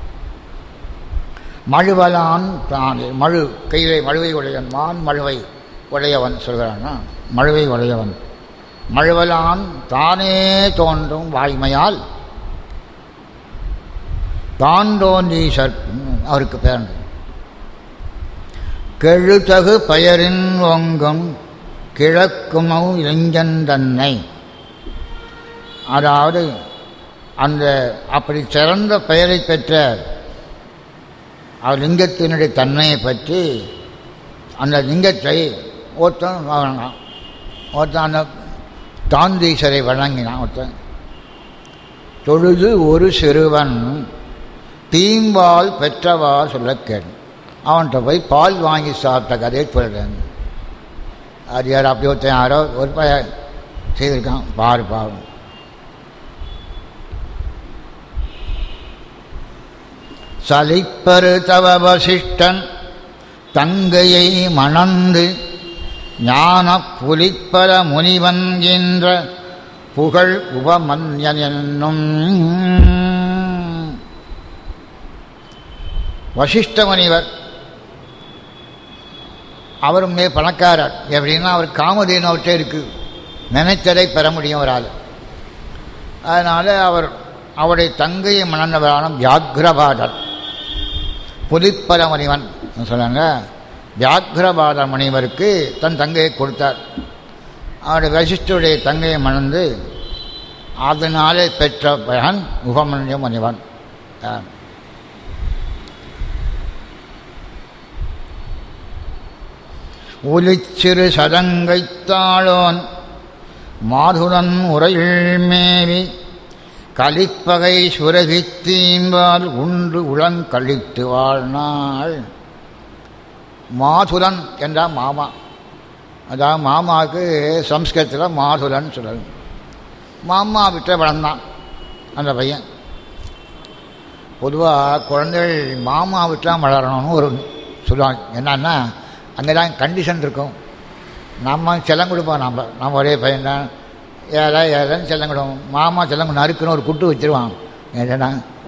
மழுவலான் தான் மழு கையிலே மழுவை உடையவன் மான் மழுவை உடையவன் சொல்கிறான்னா மழுவை உடையவன் மழுவலான் தானே தோன்றும் வாய்மையால் தான் தோன்றி சற் அவருக்கு பேரண்டு கெழுதகு பெயரின் ஒங்கும் கிழக்குமௌ இளைஞன் தன்னை அதாவது அந்த அப்படி சிறந்த பெயரை பெற்ற லிங்கத்தினுடைய தன்மையை பற்றி அந்த லிங்கத்தை ஒருத்தன் வணங்கினான் ஒருத்தன் அந்த தாந்தீசரை வணங்கினான் ஒருத்தன் தொழுது ஒரு சிறுவன் தீம்பால் பெற்றவா சொல்ல கேள் அவன்கிட்ட போய் பால் வாங்கி சாப்பிட்ட கதையை சொல்கிறேன் அது யார் அப்படி ஒருத்தன் யாரோ ஒரு பய செய்திருக்கான் பாரு பாவம் சலிப்பரு தவ வசிஷ்டன் தங்கையை மணந்து ஞான புலிப்பர முனிவன் என்ற புகழ் உபமன்யன் என்னும் வசிஷ்ட முனிவர் அவரும் மே பணக்காரர் எப்படின்னா அவர் காமதேனு அவர்கிட்ட இருக்கு நினைத்ததை பெற முடியும் ஒரு ஆள் அதனால் அவர் அவருடைய தங்கையை மணந்தவரான வியாக்ரபாதர் புலிப்பல முனிவன் சொன்னாங்க வியாக்ரபாத முனிவருக்கு தன் தங்கையை கொடுத்தார் அவருடைய வசிஷ்டருடைய தங்கையை மணந்து அதனாலே பெற்ற பகன் உபமன்ய முனிவன் ஒலிச்சிறு சதங்கைத்தாளோன் மாதுடன் உரையில் மேவி கலிப்பகை சுரகித்தீம்பால் உண்டு உளங்கழித்து வாழ்நாள் மாதுலன் என்றால் மாமா அதாவது மாமாவுக்கு சம்ஸ்கிருதத்தில் மாதுலன் சொல்லணும் மாமா விட்ட வளர்ந்தான் அந்த பையன் பொதுவாக குழந்தைகள் மாமா விட்டால் வளரணும்னு ஒரு சொல்லுவாங்க என்னன்னா அங்கே தான் கண்டிஷன் இருக்கும் நம்ம செல்லம் கொடுப்போம் நம்ம நம்ம ஒரே பையன் தான் ஏழை ஏழைன்னு செல்லம் கொடுப்போம் மாமா செல்லம் நறுக்குன்னு ஒரு குட்டு வச்சுருவான் ஏன்னா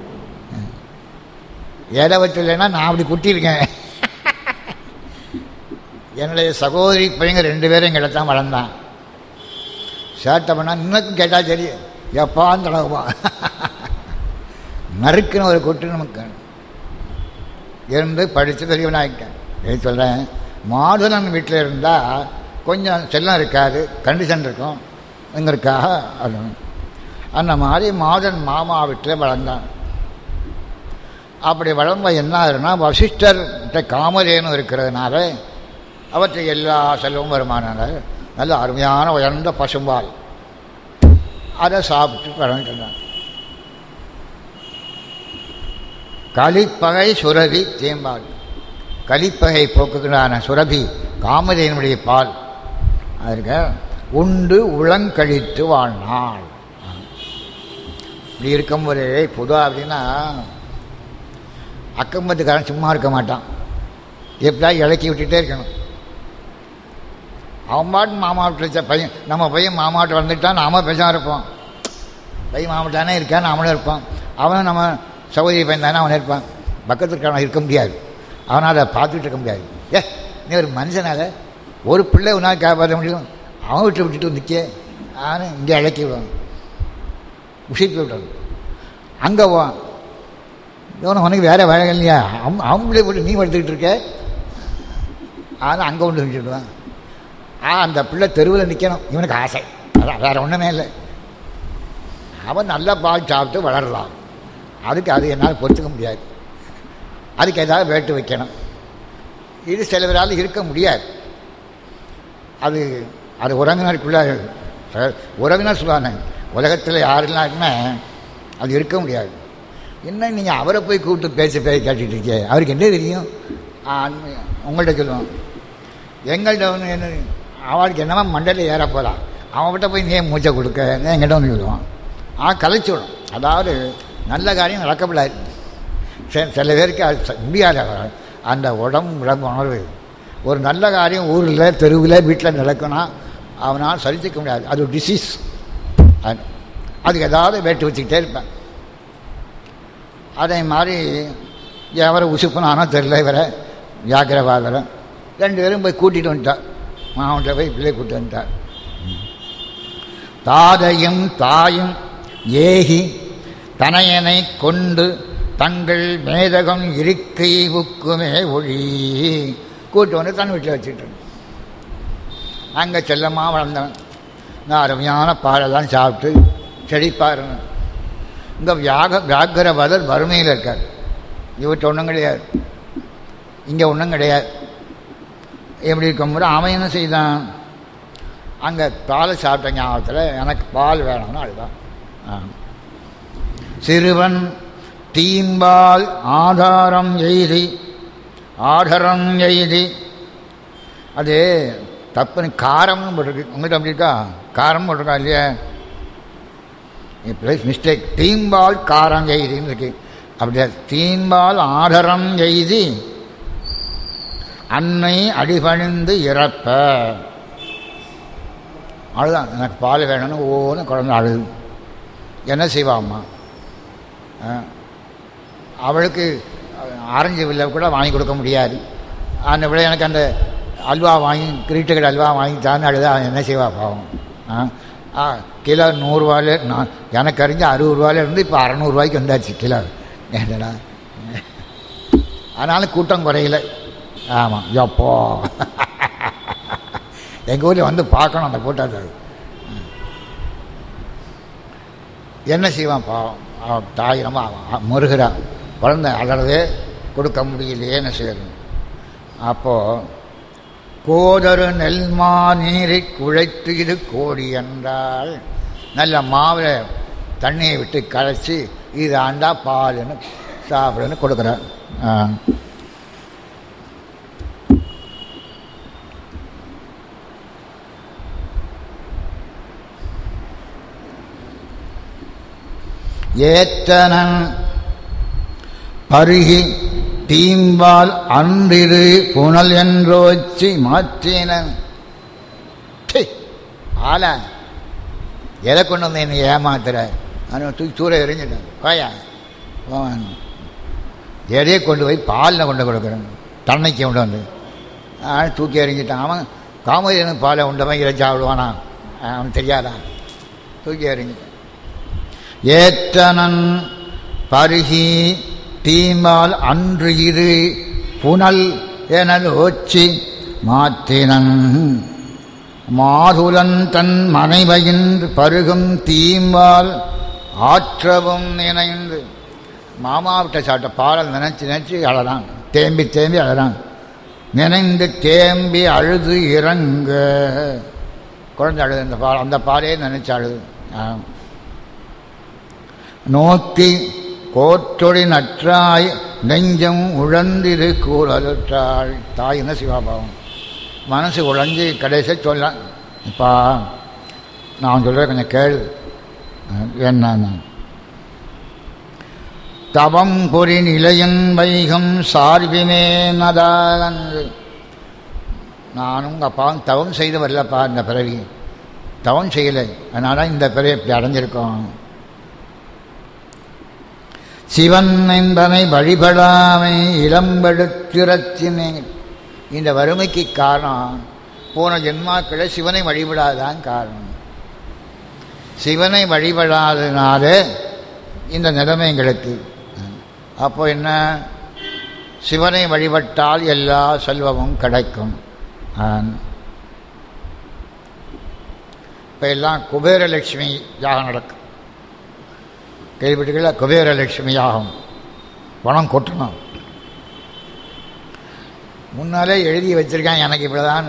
ஏழை வச்சுலன்னா நான் அப்படி குட்டியிருக்கேன் என்னுடைய சகோதரி பையங்க ரெண்டு பேரும் எங்கிட்ட தான் வளர்ந்தான் சேட்டை பண்ணால் இன்னும் கேட்டால் சரி எப்பான்னு தொடங்குவான் நறுக்குன்னு ஒரு கொட்டு நமக்கு இருந்து படித்து பெரியவனாகிட்டேன் இது சொல்கிறேன் மாதுளன் வீட்டில் இருந்தால் கொஞ்சம் செல்லம் இருக்காது கண்டிஷன் இருக்கும் எங்களுக்காக அது அந்த மாதிரி மாதன் மாமா வீட்டில் வளர்ந்தான் அப்படி வளர்ந்த என்ன ஆகுதுன்னா வசிஷ்டர்கிட்ட காமதேனு இருக்கிறதுனால அவற்றை எல்லா செல்வம் வருமானால நல்ல அருமையான உயர்ந்த பசும்பால் அதை சாப்பிட்டு வளர்ந்துட்டு இருந்தான் கலிப்பகை சுரபி தேம்பால் கலிப்பகை போக்குகிறான சுரபி காமதேனுடைய பால் அதற்கு உண்டு உளங்கழித்து வாழ்நாள் இப்படி இருக்கும்போது புதா அப்படின்னா அக்கம்பத்துக்காரன் சும்மா இருக்க மாட்டான் எப்படா இலக்கி விட்டுட்டே இருக்கணும் அவன் பாட்டு மாமாவட்ட பையன் நம்ம பையன் மாமாவட்ட வந்துட்டான் நாம பேசாம இருப்போம் பையன் மாமாவட்டானே இருக்கான் நாமளும் இருப்போம் அவனும் நம்ம சகோதரி பையன் தானே அவன் இருப்பான் பக்கத்தில் இருக்கிறவன் இருக்க முடியாது அவனால் அதை பார்த்துட்டு இருக்க முடியாது ஏ நீ ஒரு மனுஷனால் ஒரு பிள்ளை உன்னால் காப்பாற்ற முடியும் அவன் விட்டு விட்டுட்டு நிற்க அவனு இங்கே இறக்கி விடுவான் உஷித்து விட்டான் அங்கே போவான் இவன் உனக்கு வேறு வேலை இல்லையா அவன் அவங்களே போட்டு நீ வளர்த்துக்கிட்டு இருக்க ஆனால் அங்கே கொண்டு வச்சுடுவான் ஆ அந்த பிள்ளை தெருவில் நிற்கணும் இவனுக்கு ஆசை அதான் வேறு ஒன்றுமே இல்லை அவன் நல்ல பால் சாப்பிட்டு வளரலாம் அதுக்கு அது என்னால் பொறுத்துக்க முடியாது அதுக்கு ஏதாவது வேட்டு வைக்கணும் இது சில பேரால் இருக்க முடியாது அது அது உறவினருக்குள்ள உறவினர் சொல்லுவாங்க உலகத்தில் யாருலாருமே அது இருக்க முடியாது என்ன நீங்கள் அவரை போய் கூப்பிட்டு பேச பேச கேட்டுட்டு இருக்கே அவருக்கு என்ன தெரியும் உங்கள்கிட்ட சொல்லுவோம் எங்கள்கிட்ட ஒன்று என்ன அவளுக்கு என்னவா மண்டலில் ஏற போகிறான் அவன்கிட்ட போய் நீ மூச்சை கொடுக்க என்கிட்ட வந்து சொல்லுவான் ஆ கலைச்சி விடும் அதாவது நல்ல காரியம் நடக்கப்படாது சில பேருக்கு அது முடியாது அந்த உடம்பு உடம்பு உணர்வு ஒரு நல்ல காரியம் ஊரில் தெருவில் வீட்டில் நடக்கணும் அவனால் சரிச்சிக்க முடியாது அது ஒரு டிசீஸ் அதுக்கு ஏதாவது வேட்டு வச்சுக்கிட்டே இருப்பேன் அதே மாதிரி எவரை உசுப்புனானோ தெரில இவரை வியாக்கிரவாதரை ரெண்டு பேரும் போய் கூட்டிகிட்டு வந்துட்டார் மாவட்ட போய் பிள்ளை கூட்டிட்டு வந்துட்டார் தாதையும் தாயும் ஏகி தனையனை கொண்டு தங்கள் மேதகம் இருக்கை புக்குமே ஒழி கூட்டு வந்து தன் வீட்டில் வச்சுட்டு அங்கே செல்லமாக வளர்ந்தவன் நான் அருமையான பாலெல்லாம் சாப்பிட்டு செழிப்பாக இருந்தேன் இந்த வியாக வியாகர பதில் வறுமையில் இருக்கார் இவற்றை ஒன்றும் கிடையாது இங்கே ஒன்றும் கிடையாது எப்படி இருக்கும்போது அவன் என்ன செய்தான் அங்கே பாலை சாப்பிட்ட ஞாபகத்தில் எனக்கு பால் வேணும்னு அழுதான் சிறுவன் தீம்பால் ஆதாரம் எய்தி ஆடரம் எய்தி அது தப்புன்னு காரம்னு போட்டிருக்கு உங்கள்கிட்ட அப்படி இருக்கா காரம் போட்டிருக்கா இல்லையா ப்ளஸ் மிஸ்டேக் தீம்பால் காரம் எய்தின்னு இருக்கு அப்படியா தீம்பால் ஆடரம் எய்தி அன்னை அடிபணிந்து இறப்ப அழுதான் எனக்கு பால் வேணும்னு ஓன்னு குழந்தை அழுது என்ன செய்வா அம்மா அவளுக்கு ஆரஞ்சு வில்லை கூட வாங்கி கொடுக்க முடியாது அந்த விட எனக்கு அந்த அல்வா வாங்கி கிரீட்டுக்கடை அல்வா வாங்கி தான்னு அழுதா அவன் என்ன செய்வா பாவம் ஆ ஆ கிலோ நூறுரூவாயில நான் எனக்கு அறிஞ்ச அறுபது ரூபாயில இருந்து இப்போ அறநூறுவாய்க்கு வந்தாச்சு கிலோ ஏண்டடா அதனால கூட்டம் குறையல ஆமாம் எப்போ எங்கள் ஊரில் வந்து பார்க்கணும் அந்த கூட்டத்தை என்ன செய்வான் பாவம் அவன் தாய் ரொம்ப முருகிறான் குழந்தை அலறதே கொடுக்க முடியலையே என்ன செய்யணும் அப்போது கோதரு நெல்மா நீரை குழைத்து இது கோடி என்றால் நல்ல மாவில் தண்ணியை விட்டு கரைச்சி இது ஆண்டா பாலுன்னு சாப்பிடுன்னு கொடுக்குறேன் ஆ ஏற்றனன் பருகி தீம்பால் அன்றிரு புனல் என்றோச்சி மாற்றினன் ச்சீ, ஆளா எதை கொண்டு வந்து என்னை ஏமாத்துற அவன் தூக்கி தூர எறிஞ்சிட்டேன் கோயா போவான் எதையே கொண்டு போய் பாலில் கொண்டு கொடுக்குறேன் தன்னைக்கு கொண்டு வந்து அவன் தூக்கி எறிஞ்சிட்டான் அவன் காமதேனு பாலை உண்டவன் இதை சாப்பிடுவானா அவன் தெரியாதா தூக்கி எறிஞ்சிட்டான் ஏற்றனன் பருகி தீமால் அன்று இரு புனல் எனல் ஓச்சி மாற்றினன் மாதுலன் தன் மனைவையின் பருகும் தீம்பால் ஆற்றவும் நினைந்து மாமாவிட்ட சாப்பிட்ட பாடல் நினைச்சு நினைச்சு அழறான் தேம்பி தேம்பி அழறான் நினைந்து தேம்பி அழுது இறங்க குழந்தை அழுது அந்த பால் அந்த பாலே நினைச்சு அழுது ஆ. நோக்கி கோற்றொடி நற்றாய் நெஞ்சம் உழந்திரு கூறலுற்றாள் தாய் என்ன சிவாபாவம் மனசு உழைஞ்சி கடைசி சொல்ல இப்பா நான் சொல்கிறேன் கொஞ்சம் கேளு என்ன தவம் பொறி நிலையன் வைகம் சார்பினே நதாகன்று நானும் உங்கள் அப்பாவும் தவம் செய்து வரலப்பா இந்த பிறவி தவம் செய்யலை அதனால தான் இந்த பிறவி இப்படி அடைஞ்சிருக்கோம் சிவன் என்பனை வழிபடாமை இளம்பெடுத்திரத்தினேன் இந்த வறுமைக்கு காரணம் போன ஜென்மாக்களை சிவனை வழிபடாதான் காரணம் சிவனை வழிபடாதனால இந்த நிலைமை எங்களுக்கு அப்போ என்ன சிவனை வழிபட்டால் எல்லா செல்வமும் கிடைக்கும் இப்போ எல்லாம் குபேரலட்சுமி யாகம் நடக்கும் கேள்விப்பட்டீங்களா குபேரலட்சுமி யாகம் பணம் கொட்டணும் முன்னாலே எழுதி வச்சிருக்கான் எனக்கு இப்படிதான்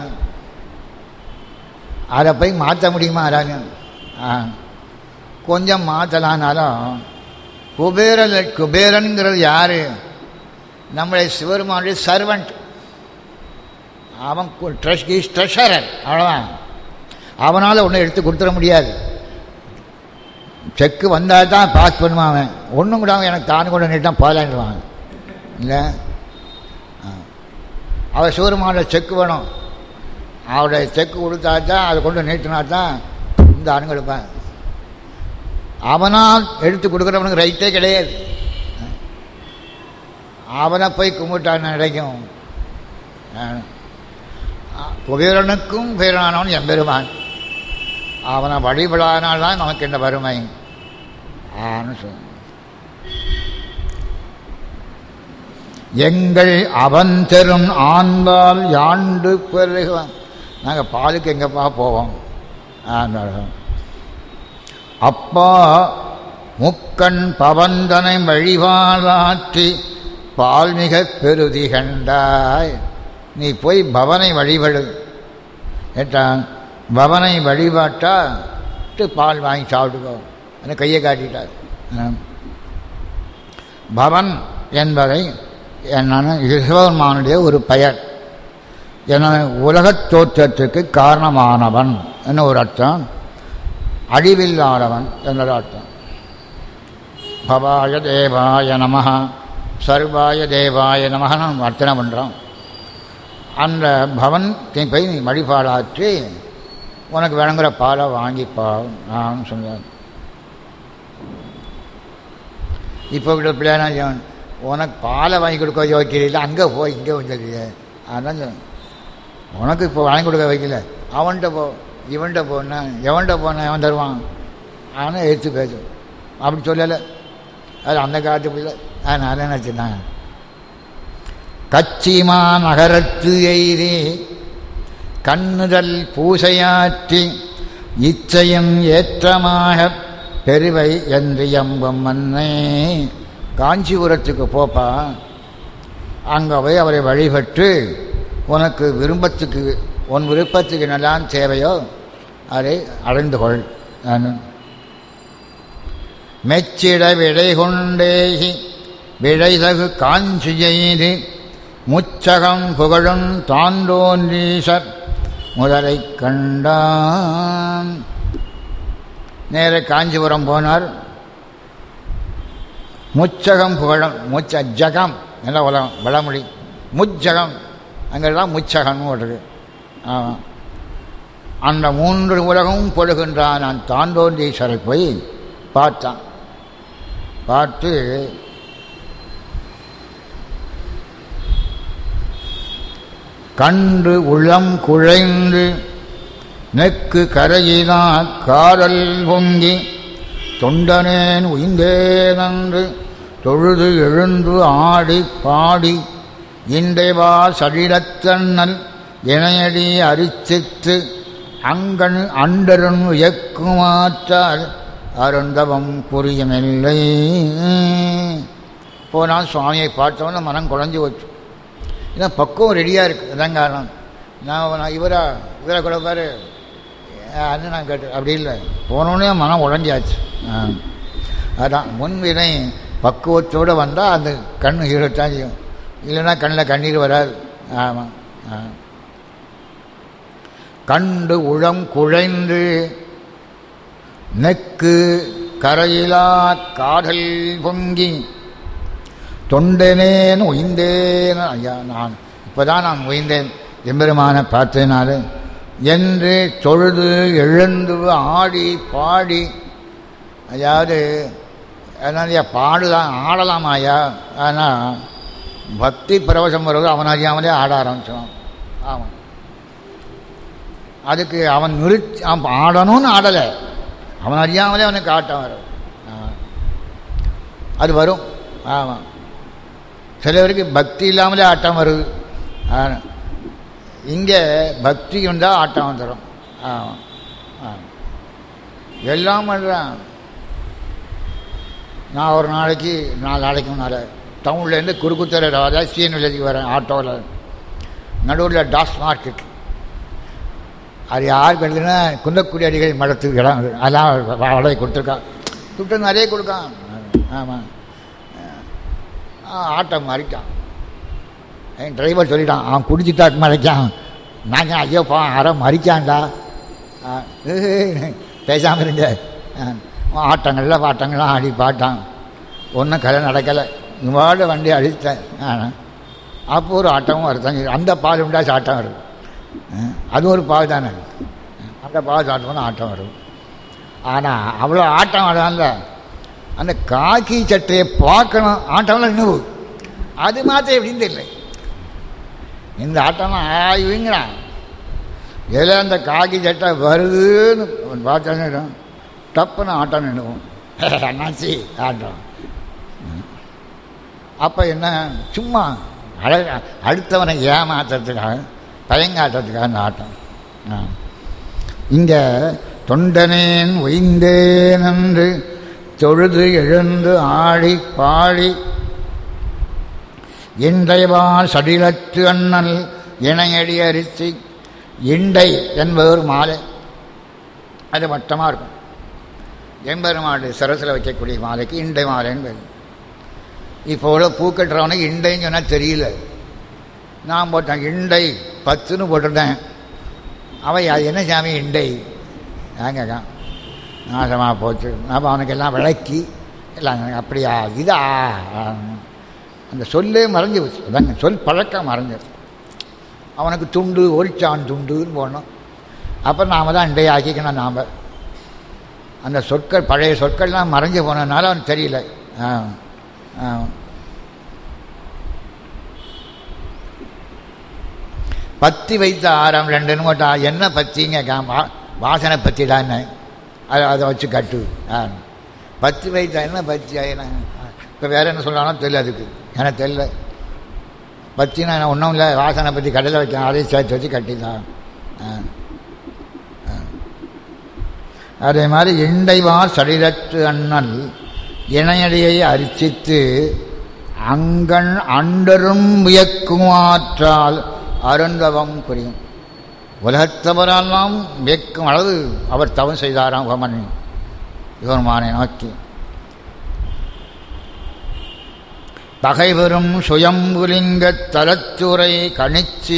அதை போய் மாற்ற முடியுமா யாராங்க ஆ கொஞ்சம் மாற்றலானாலும் குபேர குபேரனுங்கிறது யார் நம்மளை சிவருமானுடைய சர்வன்ட் அவன் ட்ரெஷ் இஸ் ட்ரெஷரர் அவ்வளோதான் அவனால் ஒன்றும் எடுத்து கொடுத்துட முடியாது செக்கு வந்தால் தான் பாஸ் பண்ணுவான் அவன் ஒன்றும் கூட அவன் எனக்கு தான் கொண்டு நீட்டான் போலாண்டுவான் இல்லை அவர் சிவருமானோட செக்கு வேணும் அவருடைய செக்கு கொடுத்தா தான் அதை கொண்டு நீட்டினா தான் இந்த அணு கொடுப்பேன் அவனால் எடுத்து கொடுக்குறவனுக்கு ரைட்டே கிடையாது அவனை போய் கும்பிட்டான் கிடைக்கும் குபேரனுக்கும் பேரானவன் எம்பெருமான் அவனை வழிபடாதனால் தான் நமக்கு இந்த வறுமை ஆன்னு சொல் எங்கள் அவன் தரும் ஆண்பால் யாண்டு பெருகுவான் நாங்கள் பாலுக்கு எங்கப்பா போவோம் அப்பா முக்கண் பவந்தனை வழிபாடாற்றி பால்மிக பெருதி கண்டாய் நீ போய் பவனை வழிபடு ஏட்டான் பவனை வழிபாட்டா பால் வாங்கி சாப்பிட்டுக்கோ அந்த கையை காட்டிட்டார் பவன் என்பதை என்னன்னு சிவபெருமானுடைய ஒரு பெயர் என உலகத் தோற்றத்துக்கு காரணமானவன் என்ன ஒரு அர்த்தம் அழிவில்லாதவன் என்னொரு அர்த்தம் பவாய தேவாய நம சர்வாய தேவாய நமக நம்ம அர்ச்சனை பண்ணுறோம் அந்த பவன் போய் நீ வழிபாடாற்றி உனக்கு வேணுங்கிற பாலை வாங்கிப்பா நான் சொன்னேன் இப்போ விட பிள்ளைனா உனக்கு பாலை வாங்கி கொடுக்க யோக்கியல அங்கே போய் இங்கே வந்துருக்கிய அதான் உனக்கு இப்போ வாங்கி கொடுக்க வைக்கல அவன்கிட்ட போ இவன்கிட்ட போனேன் எவன்கிட்ட போனேன் எவன் தருவான் அவனை எடுத்து பேசும் அப்படி சொல்லலை அது அந்த காலத்து பிள்ளை அதனால நினச்சினாங்க கச்சிமா நகரத்து எய்தி கண்ணுதல் பூசையாற்றி இச்சையும் ஏற்றமாக பெருவை என்று எம்பும் மன்னே காஞ்சிபுரத்துக்கு போப்பா அங்கே போய் அவரை வழிபட்டு உனக்கு விருப்பத்துக்கு உன் விருப்பத்துக்கு என்னெல்லாம் தேவையோ அதை அடைந்து கொள் நான் மெச்சிட விடை கொண்டேகி விடைதகு காஞ்சி செய்து முச்சகம் புகழும் தாண்டோன்றீசர் முதலை கண்டான் நேர காஞ்சிபுரம் போனார் முச்சகம் புகழும் முச்ச ஜகம் என்ன உலகம் வளமொழி முச்சகம் அங்கே தான் முச்சகம்னு ஓடுது ஆமாம் அந்த மூன்று உலகமும் பொழுகின்றான் நான் தாண்டோண்டீஸ்வரை போய் பார்த்தான் பார்த்து கண்டு உளம் குழைந்து நெக்கு கரையிலா காதல் பொங்கி தொண்டனேன் உய்ந்தேனன்று தொழுது எழுந்து ஆடி பாடி இன்றைவா சரீரத்தன்னல் இணையடி அரிச்சித்து அங்கன் அண்டரும் இயக்குமாற்றால் அருந்தவம் புரியமில்லை போனால் சுவாமியை பார்த்தவன மனம் குழஞ்சி வச்சு ஏன்னா பக்குவம் ரெடியாக இருக்குது அதான் காரணம் நான் நான் இவரா இவரை கூட பாரு அது நான் கேட்டு அப்படி இல்லை போனோடனே மனம் உடஞ்சாச்சு ஆ. அதான் முன்வினை பக்குவத்தோடு வந்தால் அந்த கண் ஈரத்தான் செய்யும் இல்லைன்னா கண்ணில் கண்ணீர் வராது ஆமாம் ஆ கண்டு உளம் குழைந்து நெக்கு கரையிலா காதல் பொங்கி தொண்டனேன் உய்ந்தேன் ஐயா நான் இப்போதான் நான் உய்ந்தேன் எம்பெருமான பார்த்தேனால என்று தொழுது எழுந்து ஆடி பாடி அதாவது அதனால பாடுதான் ஆடலாம் ஐயா ஆனால் பக்தி பரவசம் வருவது அவன் அறியாமலே ஆட ஆரம்பிச்சான் ஆமாம் அதுக்கு அவன் நிறுத்தி அவன் ஆடணும்னு ஆடலை அவன் அறியாமலே அவனுக்கு ஆட்டம் வரும் ஆமா. அது வரும் ஆமாம் சிலவருக்கு பக்தி இல்லாமலே ஆட்டம் வருது ஆ- இங்கே பக்தி இருந்தால் ஆட்டம் வந்துடும் ஆமாம் ஆமாம் எல்லாம் பண்ணுறான் நான் ஒரு நாளைக்கு நாலு நாளைக்கு முன்னால் டவுன்லேருந்து குறுக்குத்தர ராஜா சீன் வில்லேஜுக்கு வரேன் ஆட்டோவில் நடுவில் டாஸ் மார்க்கெட் அது யார் கருதுன்னா குந்தக்குடி அடிகள் மடத்துக்கு இடம் அது. அதெல்லாம் வாடகை கொடுத்துருக்கான் துட்டு நிறைய கொடுக்கான் ஆமாம் ஆட்டம் மறிக்கான் என் டிரைவர் சொல்லிட்டான் அவன் குடிச்சிட்டாக்கு மறைக்கான் நாங்கள் ஐயோ பா அரை மறிக்கான்டா ஆ, பேசாமல் இருங்க ஆ, ஆட்டங்கள்ல பாட்டங்கள்லாம் ஆடி பாட்டான் ஒன்றும் கதை நடக்கலை இவாடு வண்டி அழித்தேன் ஆ அப்போ ஒரு ஆட்டமும் வருதான் அந்த பால் உண்டாச்சு ஆட்டம் வரும் ஆ, அது ஒரு பால் தானே அந்த பால் சாப்பிட்டோம்னா ஆட்டம் வரும் ஆனால் அவ்வளோ ஆட்டம் வரல அந்த காக்கி சட்டையை பார்க்கணும் ஆட்டம்லாம் நினைவு அது மாத்திரம் எப்படின்னு தெரியல இந்த ஆட்டம்லாம் ஆய்வுங்கிறான் எதில் அந்த காக்கி சட்டை வருதுன்னு பார்த்தா டப்புன்னு ஆட்டம் நின்றுவோம் அண்ணாச்சி ஆட்டம் அப்போ என்ன சும்மா அழ அடுத்தவனை ஏமாத்துறதுக்காக பயங்காட்டுறதுக்காக அந்த ஆட்டம் ஆ. இங்கே தொண்டனேன் ஒய்ந்தேன் என்று தொழுது எழுந்து ஆடி பாடி இன்றைவால் சடிலத்து அண்ணல் இணையடி அரிசி இண்டை என்பது ஒரு மாலை அது வட்டமாக இருக்கும் எம்பெருமாடு சரசில் வைக்கக்கூடிய மாலைக்கு இண்டை மாலைன்னு பேர் இப்போ உள்ள பூ கட்டுறவனுக்கு இண்டைன்னு சொன்னால் தெரியல நான் போட்டேன் இண்டை பத்துன்னு போட்டிருந்தேன் அவன் அது என்ன சாமி இண்டை ஏங்க நாசமாக போச்சு அப்போ அவனுக்கெல்லாம் விளக்கி எல்லாம் அப்படியா இதா அந்த சொல்லே மறைஞ்சு போச்சு அதாங்க சொல் பழக்கம் மறைஞ்சது அவனுக்கு துண்டு ஒரிச்சான் துண்டுன்னு போடணும் அப்போ நாம் தான் இண்டையை ஆக்கிக்கணும் நாம் அந்த சொற்கள் பழைய சொற்கள்லாம் மறைஞ்சு போனதுனால அவனுக்கு தெரியல ஆ ஆ பத்தி வைத்த ஆரம் ரெண்டுன்னு போட்டா என்ன பத்திங்க காமா வாசனை பற்றி தானே அதை அதை வச்சு கட்டு ஆ பத்து வயசு என்ன பத்து ஆயினா இப்போ வேறு என்ன சொல்லணும் தெரியல அதுக்கு எனக்கு தெரியல பத்தினா ஒன்றும் இல்லை வாசனை பற்றி கடையில் வைக்க அதையும் சேர்த்து வச்சு கட்டிதான் ஆ ஆ. அதே மாதிரி இண்டைவார் சரீரத்து அண்ணல் இணையடியை அரிச்சித்து அங்கண் அண்டரும் வியக்குமாற்றால் அருந்தவம் புரியும் உலகத்தவரெல்லாம் வியக்கும் அளவு அவர் தவம் செய்தாராம் உமன் யுவர்மானை நோக்கி பகைவரும் சுயம்புலிங்கத் தலத்துறை கணிச்சி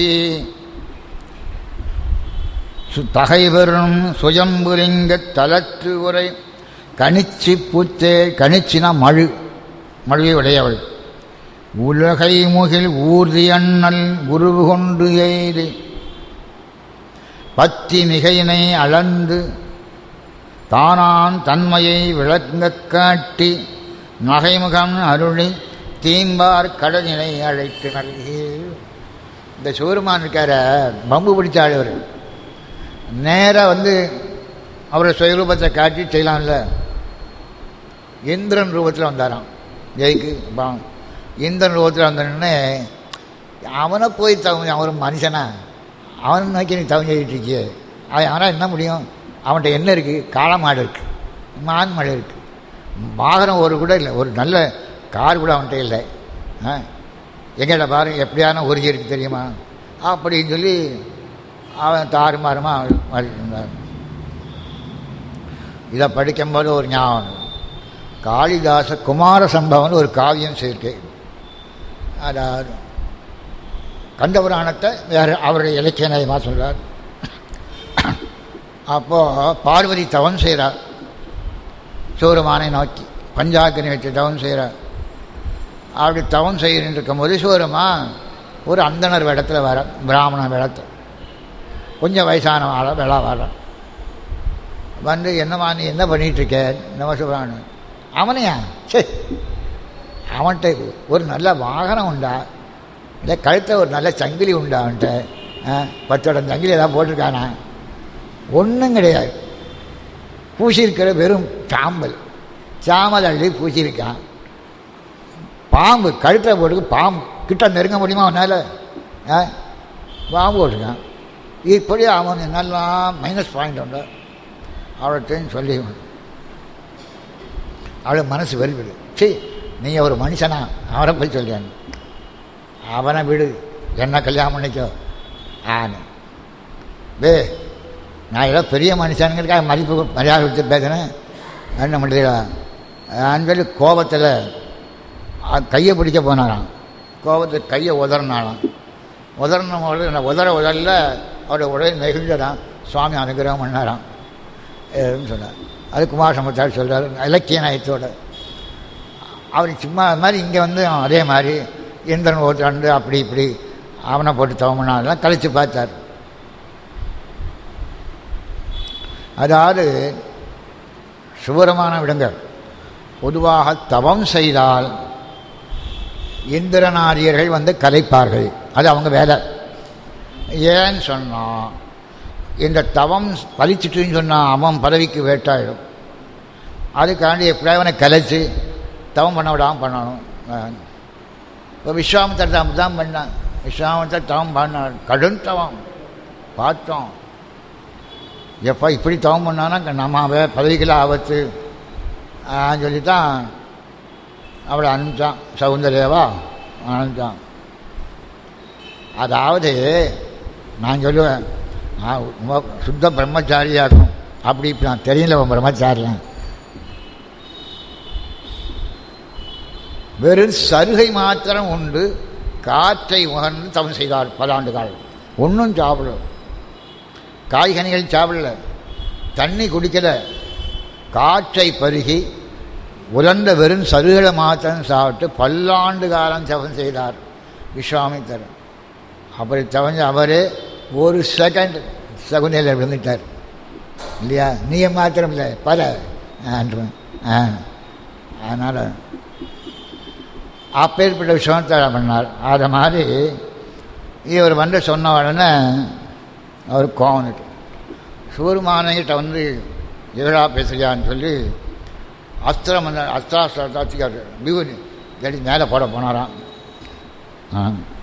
சு- பகைவரும் சுயம்புலிங்கத் தலத்து உரை கணிச்சி பூத்தே கணிச்சினா மழு மழுவை உடையவள் உலகை முகில் ஊர்தி அண்ணல் உருவு கொண்டு எய்தி பத்தி மிகையினை அளந்து தானான் தன்மையை விளங்கக் காட்டி நகைமுகம் அருளி தீம்பார் கடலினை அழைத்து நல்கி இந்த சூருமான் இருக்கார பம்பு பிடிச்ச ஆளவர் நேராக வந்து அவரை சுயரூபத்தை காட்டி செய்யலாம்ல இந்திரன் ரூபத்தில் வந்தாராம் ஜெய்க்கு பாவம் இந்திரன் ரூபத்தில் வந்தோடனே அவனை போய் தவங்க அவன் ஒரு மனுஷனா அவனை நோக்கி நீ தவம் செய்துட்டு இருக்கியே அவன் அவனால் என்ன முடியும் அவன்கிட்ட என்ன இருக்குது காளமாடு இருக்குது மான் மாடு இருக்குது வாகனம் ஒரு கூட இல்லை ஒரு நல்ல கார் கூட அவன்கிட்ட இல்லை ஆ எங்கள்ட பாருங்க எப்படியான உறுதி இருக்கு தெரியுமா அப்படின்னு சொல்லி அவன் தாறுமாறுமாக இருந்தான் இதை படிக்கும்போது ஒரு ஞாபகம் காளிதாச குமார சம்பவம்னு ஒரு காவியம் சேர்க்கை அதாவது கண்டபுராணத்தை வேறு அவருடைய இலக்கிய நயமாக சொல்கிறார் அப்போது பார்வதி தவம் செய்கிறார் சூரமானை நோக்கி பஞ்சாக்கினி வச்சு தவம் செய்கிறார் அப்படி தவம் செய்கிட்டு இருக்கும்போது சூரமா ஒரு அந்தனர் இடத்துல வர பிராமண இடத்துல கொஞ்சம் வயசான ஆள விழா வர வந்து என்னம்மா நீ என்ன பண்ணிகிட்டு இருக்க நமசிவானு அவனையா சே அவன்கிட்ட ஒரு நல்ல வாகனம் உண்டா இல்லை கழுத்தில் ஒரு நல்ல சங்கிலி உண்டா அவன்கிட்ட ஆ, பத்தோட சங்கிலி ஏதாவது போட்டிருக்கானா ஒன்றும் கிடையாது பூசியிருக்கிற வெறும் சாம்பல் சாம்பல் அள்ளி பூசியிருக்கான் பாம்பு கழுத்தில் போட்டுக்கு பாம்பு கிட்ட நெருங்க முடியுமா அவனால் ஆ பாம்பு போட்டிருக்கான் இப்படி அவன் என்னெல்லாம் மைனஸ் பாயிண்ட் உண்டோ அவள்கிட்டன்னு சொல்லி அவளுக்கு மனசு வெறுவிடு சரி நீ ஒரு மனுஷனா அவனை போய் சொல்லியான் அவனை விடு என்ன கல்யாணம் பண்ணிக்கோ ஆனு வே நான் ஏதோ பெரிய மனுஷனுங்கிறதுக்காக மதிப்பு மரியாதை கொடுத்து பேசுனேன் என்ன பண்ணுறீங்களா நான் சொல்லி கோபத்தில் கையை பிடிக்க போனாராம் கோபத்தில் கையை உதறினாலாம் உதறின போது நான் உதற உதறல அவருடைய உடனே நெகிழ்ந்ததான் சுவாமி அனுகிரகம் பண்ணாராம் ஏன்னு சொன்னார் அது குமார் சம்பத்தார் சொல்கிறார் இலக்கிய நயத்தோட அவர் சும்மா அது மாதிரி இங்கே வந்து அவன் அதே மாதிரி இந்திரன் ஓட்டாண்டு அப்படி இப்படி அவனை போட்டு தவமனாலாம் கழித்து பார்த்தார் அதாவது சுவரமான விடுங்க பொதுவாக தவம் செய்தால் இந்திரநாரியர்கள் வந்து கலைப்பார்கள் அது அவங்க வேலை ஏன்னு சொன்னால் இந்த தவம் பறிச்சிட்டுன்னு சொன்னால் அவன் பதவிக்கு வேட்டாயிடும் அதுக்காண்டி எப்படியாவது அவனை கலைச்சு தவம் பண்ண விடாமல் பண்ணணும் இப்போ விஸ்வாமித்தர் தவம் தான் பண்ணான் விஸ்வாமித்தர் தவம் பண்ணார் கடும் தவம் பார்த்தோம் எப்போ இப்படி தவம் பண்ணானா நம்ம அவ பதவிக்கெல்லாம் ஆபத்து சொல்லி தான் அவளை அனுப்பிச்சான் சௌந்தர்யாவா அனுப்பிச்சான் அதாவது நான் சொல்லுவேன் நான் ரொம்ப சுத்த பிரம்மச்சாரியாக இருக்கும் அப்படி இப்படி நான் தெரியல உன் பிரம்மச்சாரியம் வெறும் சருகை மாத்திரம் உண்டு காற்றை உகர்ந்து தவம் செய்தார் பலாண்டு காலம் ஒன்றும் சாப்பிடல காய்கனிகள் சாப்பிடல தண்ணி குடிக்கல காற்றை பருகி உலர்ந்த வெறும் சருகளை மாத்திரம் சாப்பிட்டு பல்லாண்டு காலம் தவம் செய்தார் விஸ்வாமித்தர் அப்படி தவஞ்ச அவரே ஒரு செகண்ட் சகுனியில் விழுந்துட்டார் இல்லையா நீ மாத்திரம் இல்லை பல அதனால் அப்பேற்பட்ட விஷயத்தை பண்ணார் அதை மாதிரி இவர் வந்து சொன்ன உடனே அவர் கோவனுட்டு சிவருமானங்கிட்ட வந்து எதிரா பேசுறியான்னு சொல்லி அஸ்திரம் வந்து அஸ்திராஸ்திரத்தாச்சு விபூதி தேடி மேலே போட போனாராம் ஆ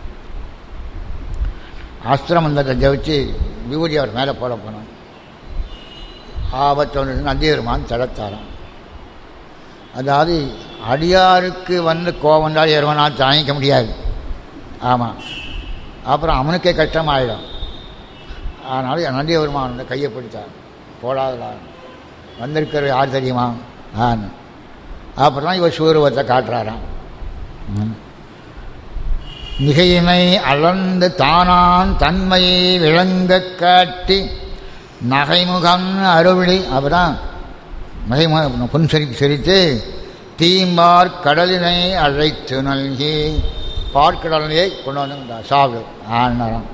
அஸ்திரமந்தத்தை ஜெயிச்சு விபூதி அவர் மேலே போட போனான் ஆபத்து வந்து நந்தியருமான் தடுத்தாராம் அதாவது அடியாருக்கு வந்து கோபம் வந்தால் எருவனால் தாங்கிக்க முடியாது ஆமாம் அப்புறம் அவனுக்கே கஷ்டமாயிடும் அதனால் நந்தியவருமான் வந்து கையை பிடிச்சார் போடாதடா வந்திருக்கிற யார் தெரியுமா ஆன்னு அப்புறம் தான் இவர் சூருவத்தை காட்டுறாராம் ம். மிகையினை அளந்து தானான் தன்மையை விளங்கக் காட்டி நகைமுகம் அருளி அப்புறம் நகைமுக புன்சரி சிரித்து தீம்பார் கடலினை அழைத்து நல்கி பார்க்கடலையை கொண்டு வந்து சாவு ஆனரம்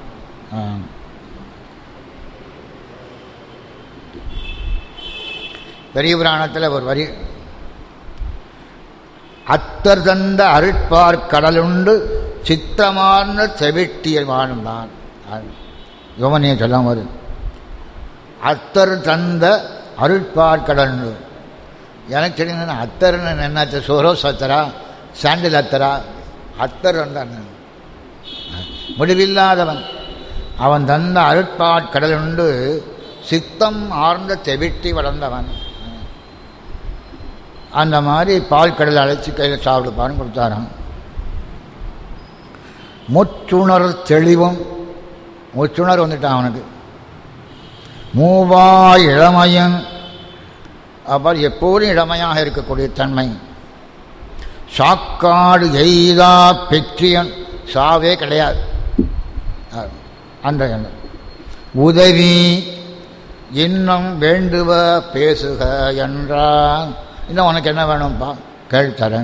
பெரிய புராணத்தில் ஒரு வரி அத்தர் தந்த அருட்பார் கடலுண்டு சித்தமான செவிட்டிய வாழ்ந்தான் யோமனியை சொல்லும் போது அத்தர் தந்த அருட்பார் கடலுண்டு எனக்கு தெரிஞ்சது அத்தர்னு என்னாச்சு சோரோ சத்தரா சாண்டில் அத்தரா அத்தர் வந்தான் முடிவில்லாதவன் அவன் தந்த அருட்பாட் கடலுண்டு சித்தம் ஆர்ந்த செவிட்டி வளர்ந்தவன் அந்த மாதிரி பால் கடல் அழைச்சி கையில் சாப்பிடுப்பான்னு கொடுத்தாராம் முற்றுணர் தெளிவும் முற்றுணர் வந்துட்டான் அவனுக்கு மூவா இளமையன் அப்புறம் எப்போதும் இளமையாக இருக்கக்கூடிய தன்மை சாக்காடு எய்தா பெற்றியன் சாவே கிடையாது அஹ், அந்த எண்ணம் உதவி இன்னும் வேண்டுவ பேசுக என்றால் இன்னும் உனக்கு என்ன வேணும்ப்பா கேள்தரன்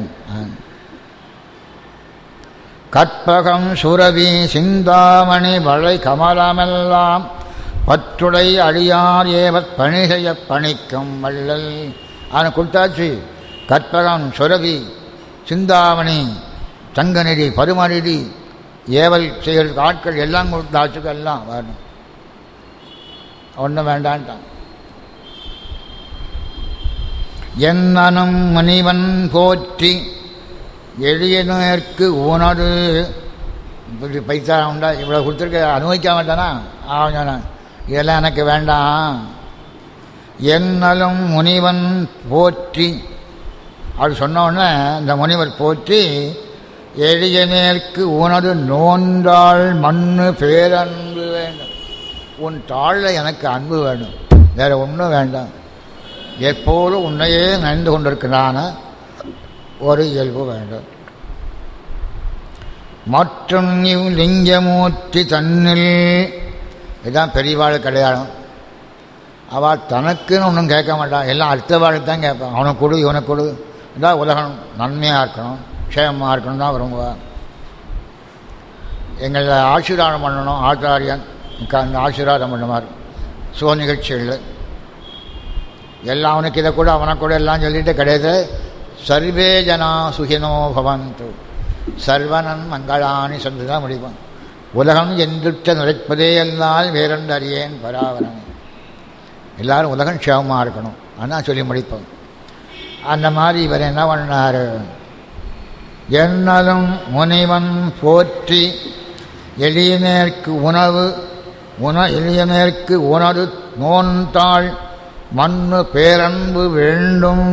கற்பகம் சுரவி சிந்தாமணி வளை கமலமெல்லாம் பற்றுடை அழியார் ஏவத் பணி செய்ய பணிக்கும் வள்ளல் அவனை கொடுத்தாச்சு கற்பகம் சுரவி சிந்தாமணி தங்கநிதி பருமநிதி ஏவல் செய்கிற ஆட்கள் எல்லாம் கொடுத்தாச்சுக்கு எல்லாம் வரணும் ஒன்றும் வேண்டான்ட்டான் என்னனும் முனிவன் போற்றி எளியனருக்கு உனது இப்படி பைசா உண்டா இவ்வளோ கொடுத்துருக்க அனுபவிக்க மாட்டானா அவன் இதெல்லாம் எனக்கு வேண்டாம் என்னலும் முனிவன் போற்றி அப்படி சொன்ன உடனே இந்த முனிவர் போற்றி எளியனேற்கு உனது நோன்றாள் மண்ணு பேரன்பு வேண்டும் உன் தாழில் எனக்கு அன்பு வேண்டும் வேற ஒன்றும் வேண்டாம் எப்போதும் உன்னையே நனைந்து கொண்டிருக்கிறான ஒரு இயல்பு வேண்டும் மற்றும் இவ் லிங்கமூர்த்தி தன்னில் இதுதான் பெரியவாள் கிடையாது அவள் தனக்குன்னு ஒன்றும் கேட்க மாட்டான் எல்லாம் அடுத்தவாளுக்கு தான் கேட்பான் அவனுக்கு கொடு இவனுக்கு கொடு இதான் உலகம் நன்மையாக இருக்கணும் க்ஷேமமாக இருக்கணும் தான் விரும்புவான் எங்களை ஆசீர்வாதம் பண்ணணும் ஆச்சாரியன் உட்கார்ந்து ஆசீர்வாதம் பண்ணுவார் சுக நிகழ்ச்சிகளில் எல்லாம் அவனுக்கு இதை கூட அவனை கூட எல்லாம் சொல்லிட்டு கிடையாது சர்வே ஜனா சுகினோ பவந்து சர்வனன் மங்களானி சொல்லி தான் முடிப்பான் உலகம் எந்துற்ற நுழைப்பதே எல்லாம் வேறென்று அறியேன் பராவரன் எல்லாரும் உலகம் க்ஷேமமாக இருக்கணும் அதான் சொல்லி முடிப்போம் அந்த மாதிரி இவர் என்ன பண்ணார் என்னலும் முனிவன் போற்றி எளியனேற்கு உணவு உண எளியனேற்கு உணவு நோன்தாள் மண்ணு பேரன்பு வேண்டும்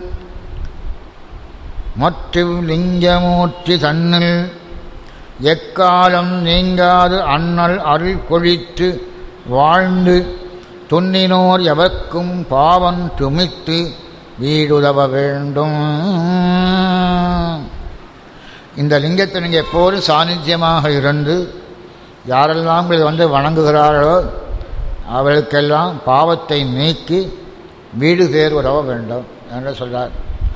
மற்றும் லிங்கமூர்த்தி தன்னில் எக்காலம் நீங்காது அண்ணல் அருள் கொழித்து வாழ்ந்து துண்ணினோர் எவர்க்கும் பாவம் துமித்து வீடுதவ வேண்டும் இந்த லிங்கத்தை நீங்கள் எப்போதும் சாநித்தியமாக இருந்து யாரெல்லாம் இதை வந்து வணங்குகிறார்களோ அவளுக்கெல்லாம் பாவத்தை நீக்கி வீடு பேர் உதவ வேண்டும் என்று சொல்கிறார்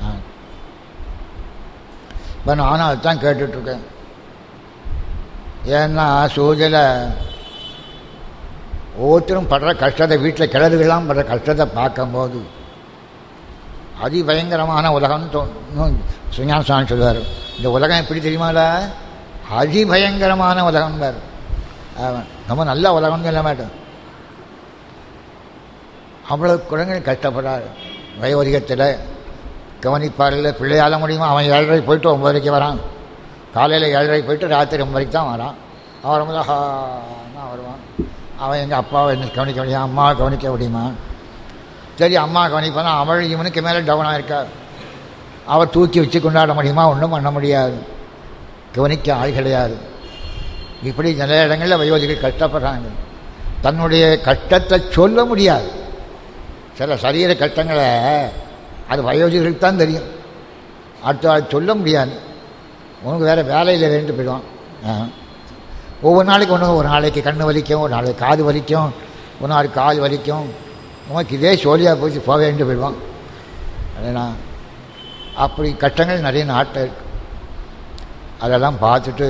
இப்போ நானும் அதுதான் கேட்டுட்ருக்கேன் ஏன்னா சூழ்நிலை ஒவ்வொருத்தரும் படுற கஷ்டத்தை வீட்டில் கிளறுகள்லாம் படுற கஷ்டத்தை பார்க்கும்போது அதிபயங்கரமான உலகம்னு தோணும் சுஞான சுவாமி சொல்லுவார் இந்த உலகம் எப்படி தெரியுமாடா அதிபயங்கரமான உலகம் அவன் ரொம்ப நல்ல உலகம்னு சொல்ல மாட்டேன் அவ்வளோ குழந்தைகள் கஷ்டப்படுறார் வயோதிகத்தில் கவனிப்பாரில் பிள்ளையால முடியுமா அவன் ஏழரை போயிட்டு ஒம்பதரைக்கு வரான் காலையில் ஏழரை போயிட்டு ராத்திரி ஒம்பதரைக்கு தான் வரான் அவன் வரும்போது ஹான்னா வருவான் அவன் எங்கள் அப்பாவை என்ன கவனிக்க முடியும் அம்மாவை கவனிக்க முடியுமா சரி அம்மா கவனிப்பானா அவள் இவனுக்கு மேலே டவுனாக இருக்கா அவள் தூக்கி வச்சு கொண்டாட முடியுமா ஒன்றும் பண்ண முடியாது கவனிக்க ஆள் கிடையாது இப்படி நிறைய இடங்களில் வயோதிகள் கஷ்டப்படுறாங்க தன்னுடைய கஷ்டத்தை சொல்ல முடியாது சில சரீர கஷ்டங்களை அது வயோதிகளுக்கு தான் தெரியும் அடுத்த ஆள் சொல்ல முடியாது உனக்கு வேறு வேலையில் வேண்டு போயிடுவான் ஆ. ஒவ்வொரு நாளைக்கு ஒன்று ஒரு நாளைக்கு கண்ணு வலிக்கும் ஒரு நாளைக்கு காது வலிக்கும் ஒரு நாளைக்கு கால் வலிக்கும் உனக்கு இதே சோழியாக போச்சு போக வேண்டு போயிடுவான் அதேனா அப்படி கஷ்டங்கள் நிறைய நாட்டில் இருக்கு அதெல்லாம் பார்த்துட்டு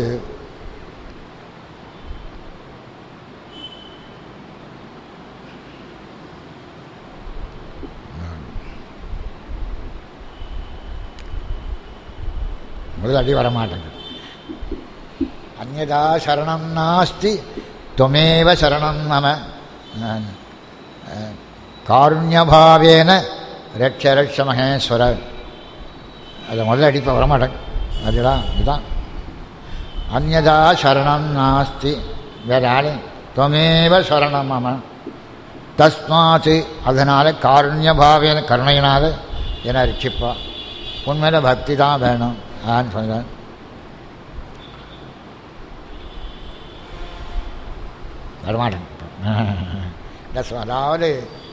முதல் அடி வரமாட்டேங்க அந்நதா சரணம் நாஸ்தி துவமேவ சரணம் மம காருண்யபாவேன ரட்ச ரட்ச மகேஸ்வர அதை முதல்ல அடிப்ப வரமாட்டேங்க அதுதான் இதுதான் அந்நதா சரணம் நாஸ்தி வேற ஆளு துவமேவ சரணம் மம தஸ்மாத்து அதனால் காருண்யபாவேன கருணையினால என்னை ரட்சிப்பா உண்மையில பக்தி தான் வேணும் ஆன்னு சொல்கிறேன் வரமாட்டேன் That's all. அதாவது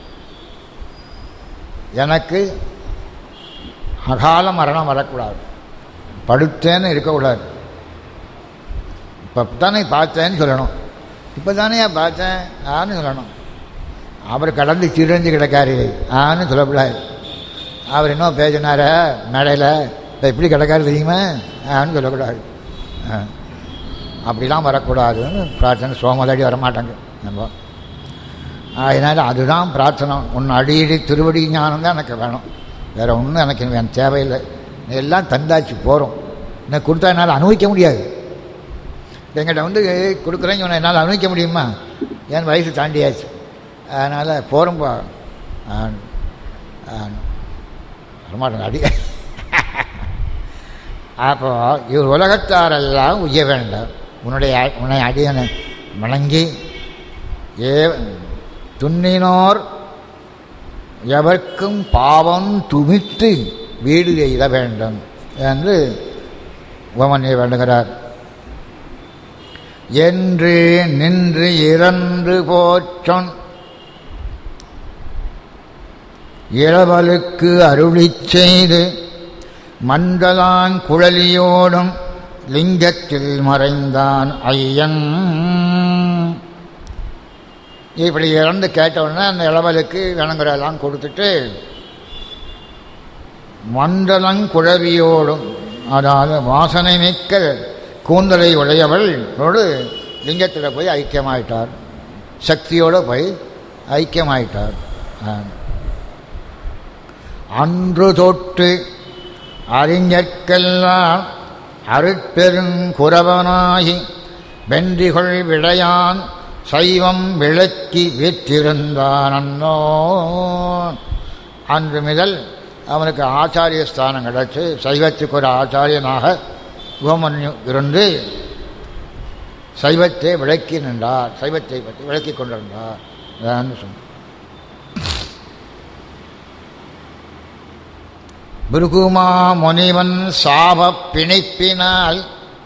எனக்கு அகால மரணம் வரக்கூடாது படுத்தேன்னு இருக்கக்கூடாது இப்போ தானே பார்த்தேன்னு சொல்லணும் இப்போ தானே பார்த்தேன் ஆன்னு சொல்லணும் அவர் கடந்து சிறஞ்சு கிடக்காரு ஆன்னு சொல்லக்கூடாது அவர் இன்னும் பேசினார மேடையில் இப்போ எப்படி கிடக்காரு தெரியுமா ஆன்னு சொல்லக்கூடாது ஆ. அப்படிலாம் வரக்கூடாதுன்னு பிரார்த்தனை சோமதடி வரமாட்டாங்க நம்ம அதனால் அதுதான் பிரார்த்தனை உன் அடியடி திருவடி ஞானம் தான் எனக்கு வேணும் வேறு ஒன்றும் எனக்கு எனக்கு தேவையில்லை எல்லாம் தந்தாச்சு போகிறோம் எனக்கு கொடுத்தா என்னால் அனுபவிக்க முடியாது எங்கிட்ட வந்து கொடுக்குறேன் இவனை என்னால் அனுபவிக்க முடியுமா என் வயசு தாண்டியாச்சு அதனால் போகிறோம்பா வரமாட்டேங்க அடி அப்போ இவர் உலகத்தாரெல்லாம் உய்ய வேண்டாம் உன்னுடைய உன்னை அடியனை வணங்கி ஏ துண்ணினோர் எவர்க்கும் பாவம் துமித்து வீடு எய்த வேண்டும் என்று உவமனை வேண்டுகிறார் என்று நின்று இறந்து போற்றொன் இரவலுக்கு அருளிச் செய்து மண்டலான் குழலியோடும் லிங்கத்தில் மறைந்தான் ஐயன் இப்படி இறந்து கேட்டவுடனே அந்த இளவலுக்கு விளங்குறதெல்லாம் கொடுத்துட்டு மண்டலங்குழவியோடும் அதாவது வாசனை மிக்க கூந்தலை உடையவளோடு லிங்கத்தில் போய் ஐக்கியமாயிட்டார் சக்தியோடு போய் ஐக்கியமாயிட்டார் ஆ. அன்று தொட்டு அறிஞர்க்கெல்லாம் அருட்பெருங்குறவனாகி வென்றிகொள் விடையான் சைவம் விளக்கி வீற்றிருந்தான் அன்னோ அன்று முதல் அவனுக்கு ஆச்சாரிய ஸ்தானம் கிடச்சி சைவத்துக்கு ஒரு ஆச்சாரியனாக உபமன்யு இருந்து சைவத்தை விளக்கி நின்றார் சைவத்தை பற்றி விளக்கி கொண்டிருந்தார் அதான் சொன்ன பிருகுமா முனிவன் சாபப் பிணைப்பினால்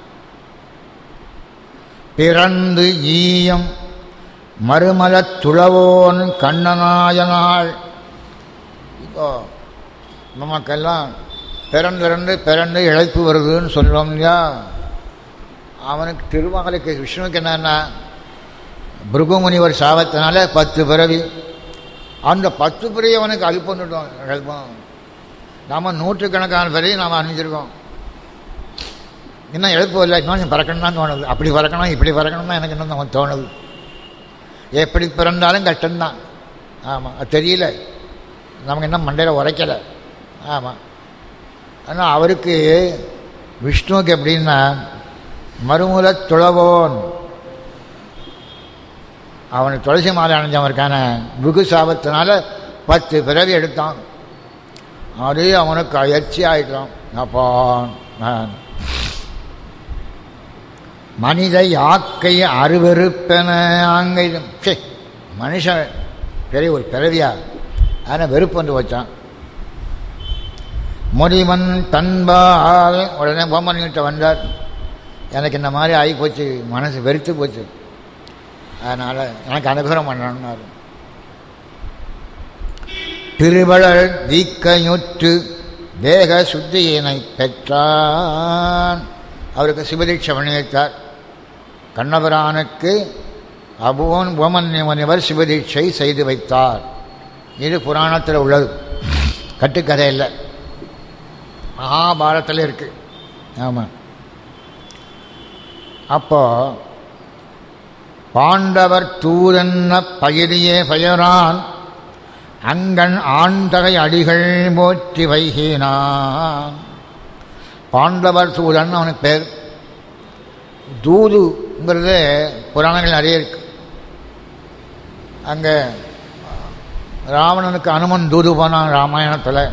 பிறந்து ஈயம் மறுமலத் துளவோன் கண்ணனாயனாள் இப்போ நமக்கெல்லாம் பிறந்திறந்து பிறந்து இழைப்பு வருதுன்னு சொல்கிறோம் இல்லையா அவனுக்கு திருவாலைக்கு விஷ்ணுவுக்கு என்னன்னா பிருகுமுனிவர் சாபத்தினால பத்து பிறவி அந்த பத்து பிறவி அவனுக்கு அழுப்பம் எழுப்போம் நாம் நூற்றுக்கணக்கான பிறவி நாம் அணிஞ்சிருக்கோம் இன்னும் எழுப்பு இல்லை இன்னும் பறக்கணும் தான் தோணுது அப்படி பறக்கணும் இப்படி பறக்கணும் தான் எனக்கு இன்னும் நமக்கு தோணுது எப்படி பிறந்தாலும் கஷ்டம்தான் ஆமாம் அது தெரியல நமக்கு இன்னும் மண்டையில் உரைக்கலை ஆமாம் ஆனால் அவருக்கு விஷ்ணுவுக்கு எப்படின்னா மறுமுல துளவோன் அவனுக்கு துளசி மாலை அணிஞ்சவன் இருக்கான புகு சாபத்தினால பத்து பிறவி எடுத்தான் அது அவனுக்கு அயற்சி ஆயிட்டான் அப்பா நான் மனித யாக்கை அருவெறுப்பென ஆங்கை சே மனுஷன் பெரிய ஒரு பிறவியா ஆனால் வெறுப்பு வந்து வச்சான் முடிவன் தன்பால் உடனே பொம்மன்கிட்ட வந்தார் எனக்கு இந்த மாதிரி ஆகி போச்சு மனசு வெறுத்து போச்சு அதனால் எனக்கு அனுகிரகம் பண்ணணும்னாரு திருவளர் தீக்கையுற்று தேக சுத்தியினை பெற்றான் அவருக்கு சிவதீட்சை பண்ணி வைத்தார் கண்ணபிரானுக்கு அபுவன் உபமன்ய முனிவர் சிவதீட்சை செய்து வைத்தார் இது புராணத்தில் உள்ளது கட்டுக்கதை இல்லை மகாபாரத்தில் இருக்கு ஆமாம் அப்போ பாண்டவர் தூதன்ன பயிரியே பெயரான் அங்கன் ஆண்டகை அடிகள் போற்றி வைகினான் பாண்டவர் தூதன் அவனுக்கு பேர் தூதுங்கிறது புராணங்கள் நிறைய இருக்கு அங்கே ராவணனுக்கு அனுமன் தூது போனான் ராமாயணத்தில்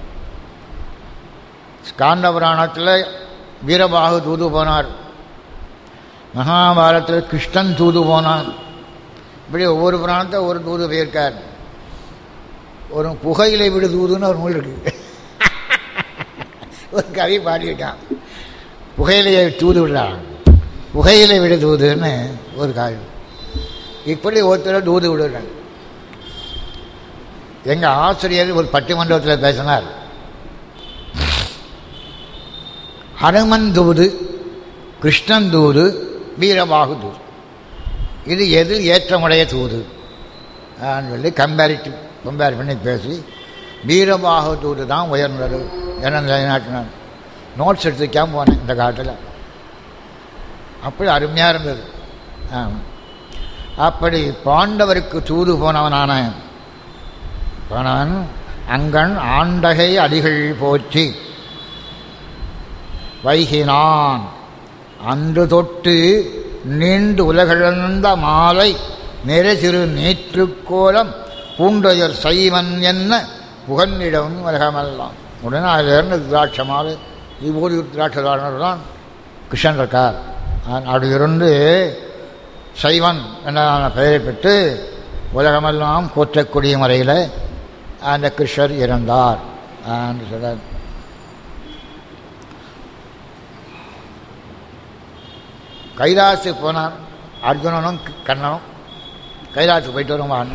ஸ்காந்த புராணத்தில் வீரபாகு தூது போனார் மகாபாரத்தில் கிருஷ்ணன் தூது போனான் இப்படி ஒவ்வொரு புராணத்தை ஒரு தூது போயிருக்கார் ஒரு புகையிலை விடு தூதுன்னு ஒரு நூல் இருக்கு ஒரு கவி பாடியிருக்கான் புகையிலையை தூது விடுறான் புகையிலை விடு தூதுன்னு ஒரு காவி இப்படி ஒருத்தர் தூது விடுறாங்க எங்கள் ஆசிரியர் ஒரு பட்டிமன்றத்தில் பேசினார் ஹனுமன் தூது கிருஷ்ணன் தூது வீரபாகு தூது இது எது ஏற்றமுடைய தூது சொல்லி கம்பேரிட்டிவ் கம்பேர் பண்ணி பேசி வீரபாகு தூது தான் உயர்ந்தது என நிலைநாட்டினார் நோட்ஸ் எடுத்துக்காம போனேன் இந்த காட்டில் அப்படி அருமையாக இருந்தது ஆமாம் அப்படி பாண்டவருக்கு தூது போனவனான போனவன் அங்கன் ஆண்டகை அடிகள் போற்றி வைகினான் அன்று தொட்டு நீண்டு உலகிழந்த மாலை நிறைசிறு நீற்றுக்கோலம் பூண்டையர் சைவன் என்ன புகன்னிடம் உலகமெல்லாம் உடனே அதிலிருந்து திராட்சை மாலை விபூதி திராட்சை தான் கிருஷ்ணன் இருக்கார் அதிலிருந்து சைவன் என்ற பெயரை பெற்று உலகமெல்லாம் போற்றக்கூடிய முறையில் அந்த கிருஷ்ணர் இறந்தார் என்று சொல்றார் கைலாசு போனான் அர்ஜுனனும் கண்ணனும் கைலாசு போயிட்டு வருவான்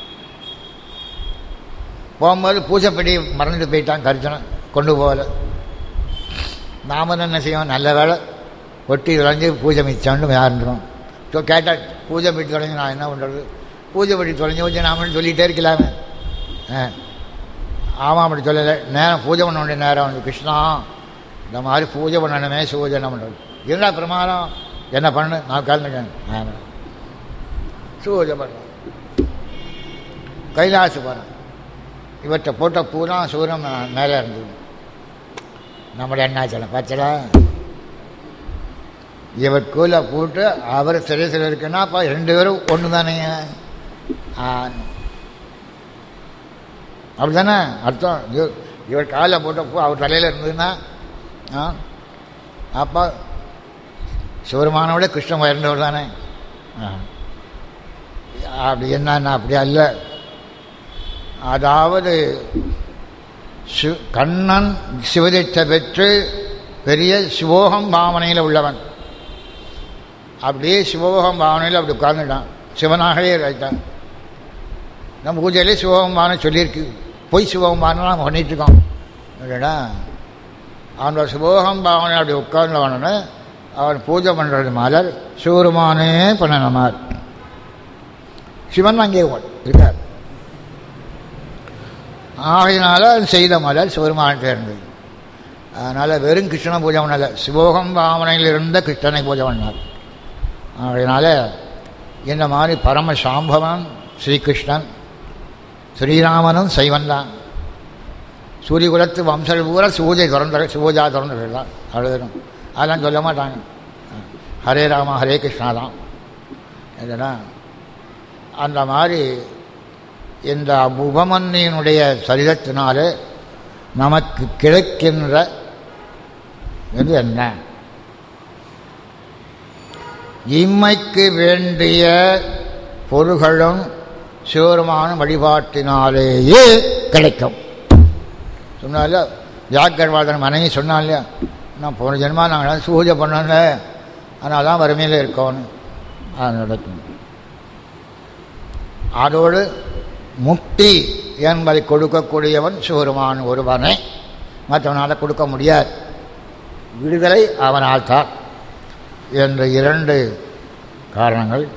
போகும்போது பூஜைப்படி மறந்துட்டு போயிட்டான் கர்ஜனன் கொண்டு போகல நாம என்ன செய்வோம் நல்ல வேலை ஒட்டி தொலைஞ்சு பூஜை மிச்சம்னு யாருன்றோம் ஸோ கேட்டால் பூஜை படி தொலைஞ்சு நான் என்ன பண்ணுறது பூஜை படி தொலைஞ்சு வச்சு நாம சொல்லிகிட்டே இருக்கலாமே ஆ ஆமாம் அப்படி சொல்லலை நேரம் பூஜை பண்ண வேண்டிய நேரம் வந்து கிருஷ்ணா இந்த மாதிரி பூஜை பண்ணணுமே பூஜை என்ன பண்ணுறது என்னடா பிரமாதம் என்ன பண்ணு நான் கலந்துக்கேன் ஆமாம் பூஜை பண்ணுறேன் கைலாசு போகிறேன் இவற்றை போட்ட பூரா சூரம் மேலே இருந்தது நம்முடைய அண்ணாச்சலம் பச்சலா இவர் கோயிலை போட்டு அவர் சிறை சிலை இருக்குன்னா அப்போ ரெண்டு பேரும் ஒன்று தானேங்க அப்படி தானே அர்த்தம் இவர் இவர் காலில் போட்ட பூ அவர் தலையில் இருந்ததுன்னா ஆ அப்போ சிவருமானோட கிருஷ்ணன் உயர்ந்தவர் தானே அப்படி என்னன்னா அப்படி அல்ல அதாவது சி கண்ணன் சிவதிட்சை பெற்று பெரிய சிவோகம் பாவனையில் உள்ளவன் அப்படியே சிவோகம் பாவனையில் அப்படி உட்கார்ந்துட்டான் சிவனாகவே இருக்கான் நம்ம பூஜையிலே சிவோகம் பாவனை சொல்லியிருக்கு பொய் சிவோகம் பாவனை நம்ம பண்ணிட்டுருக்கோம் இல்லைடா அவனோட சிவோகம் பாவனை அப்படி உட்கார்ந்தவனு அவன் பூஜை பண்ணுறது மலர் சிவருமானே பண்ணின மாதிரி சிவன் அங்கே இருக்கார் ஆகையினால அது செய்த மலர் சிவருமான் சேர்ந்தது அதனால் வெறும் கிருஷ்ணனை பூஜை பண்ணல சிவோகம் பாவனையில் இருந்த கிருஷ்ணனை பூஜை பண்ணார் அதனால் இந்த மாதிரி பரம சாம்பவன் ஸ்ரீகிருஷ்ணன் ஸ்ரீராமனும் சைவன் தான் சூரியகுலத்து வம்சல் பூரா சூஜை திறந்த சூஜா திறந்தவர்கள் தான் அவ்வளோதான் அதெல்லாம் சொல்ல மாட்டாங்க ஹரே ராமா ஹரே கிருஷ்ணா தான் இல்லைன்னா அந்த மாதிரி இந்த உபமன்னியினுடைய சரிதத்தினாலே நமக்கு கிடைக்கின்ற இது என்ன இம்மைக்கு வேண்டிய பொருள்களும் சிவருமான வழிபாட்டினாலேயே கிடைக்கும் சொன்னால ஜாக்கர்வாதன் மனைவி சொன்னான் இல்லையா நான் போன ஜென்மா நாங்கள் பூஜை பண்ணல அதனால தான் வறுமையில் இருக்கோன்னு அது நடக்கும் அதோடு முக்தி என்பதை கொடுக்கக்கூடியவன் சிவருமான் ஒருவனை மற்றவனால் கொடுக்க முடியாது விடுதலை அவனால் தான் என்ற இரண்டு காரணங்கள்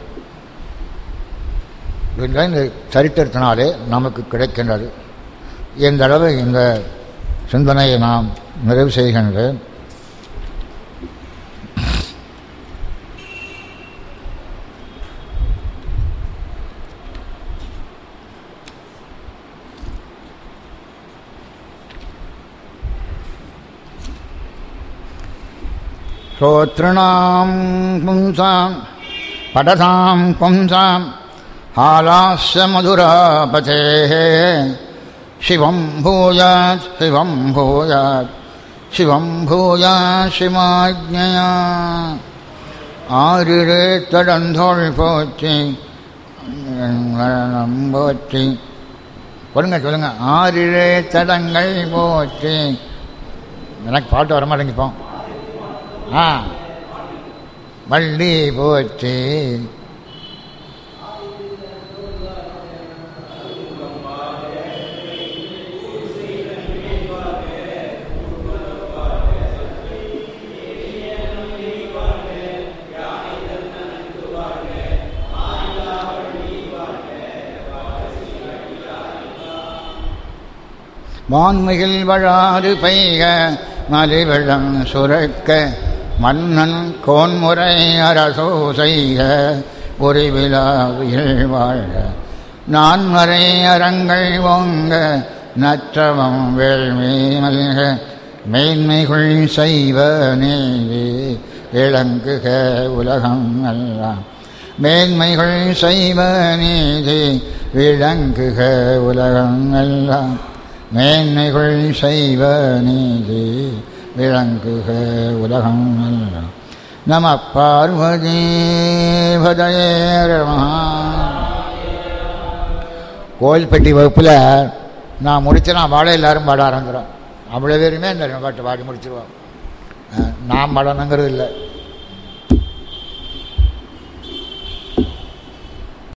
இந்த இந்த சரித்திரத்தினாலே நமக்கு கிடைக்கின்றது இந்த அளவு இந்த சிந்தனையை நாம் நிறைவு செய்கின்றேன் श्रोतॄणां पुंसां पठतां पुंसां हालास्य मधुरापतेः शिवं भूयात् शिवं भूयात् शिवं भूयात् शिवाज्ञया ஆறிரே தடந்தோள் போற்றி மரணம் போற்றி சொல்லுங்க சொல்லுங்க ஆறிரே தடங்கள் போற்றி எனக்கு பாட்டு வர மாட்டேங்கிப்போம் ஆ வள்ளி போற்றி வான்மிகில் வழாறு பெய்க மலிவெள்ளம் சுரக்க மன்னன் கோன்முறை அரசோ செய்க ஒரு விழாவில் வாழ நான் மறை அறங்கள் ஓங்க நற்றவம் வேள்வி மல்க மேன்மைகள் செய்வ நீதி விளங்குக உலகம் எல்லாம் மேன்மைகள் செய்வ நீதி விளங்குக உலகம் எல்லாம் மேன்மைகள் செய்வ நீதி விளங்குக உலகம் எல்லாம் நம பார்வதி பதயேரமா கோயில்பட்டி வகுப்பில் நான் முடிச்சேன்னா பாட எல்லாரும் பாட ஆரம்பிச்சிடும் அவ்வளோ பேருமே இந்த பாட்டு பாடி முடிச்சிருவோம் நான் பாடணுங்கிறது இல்லை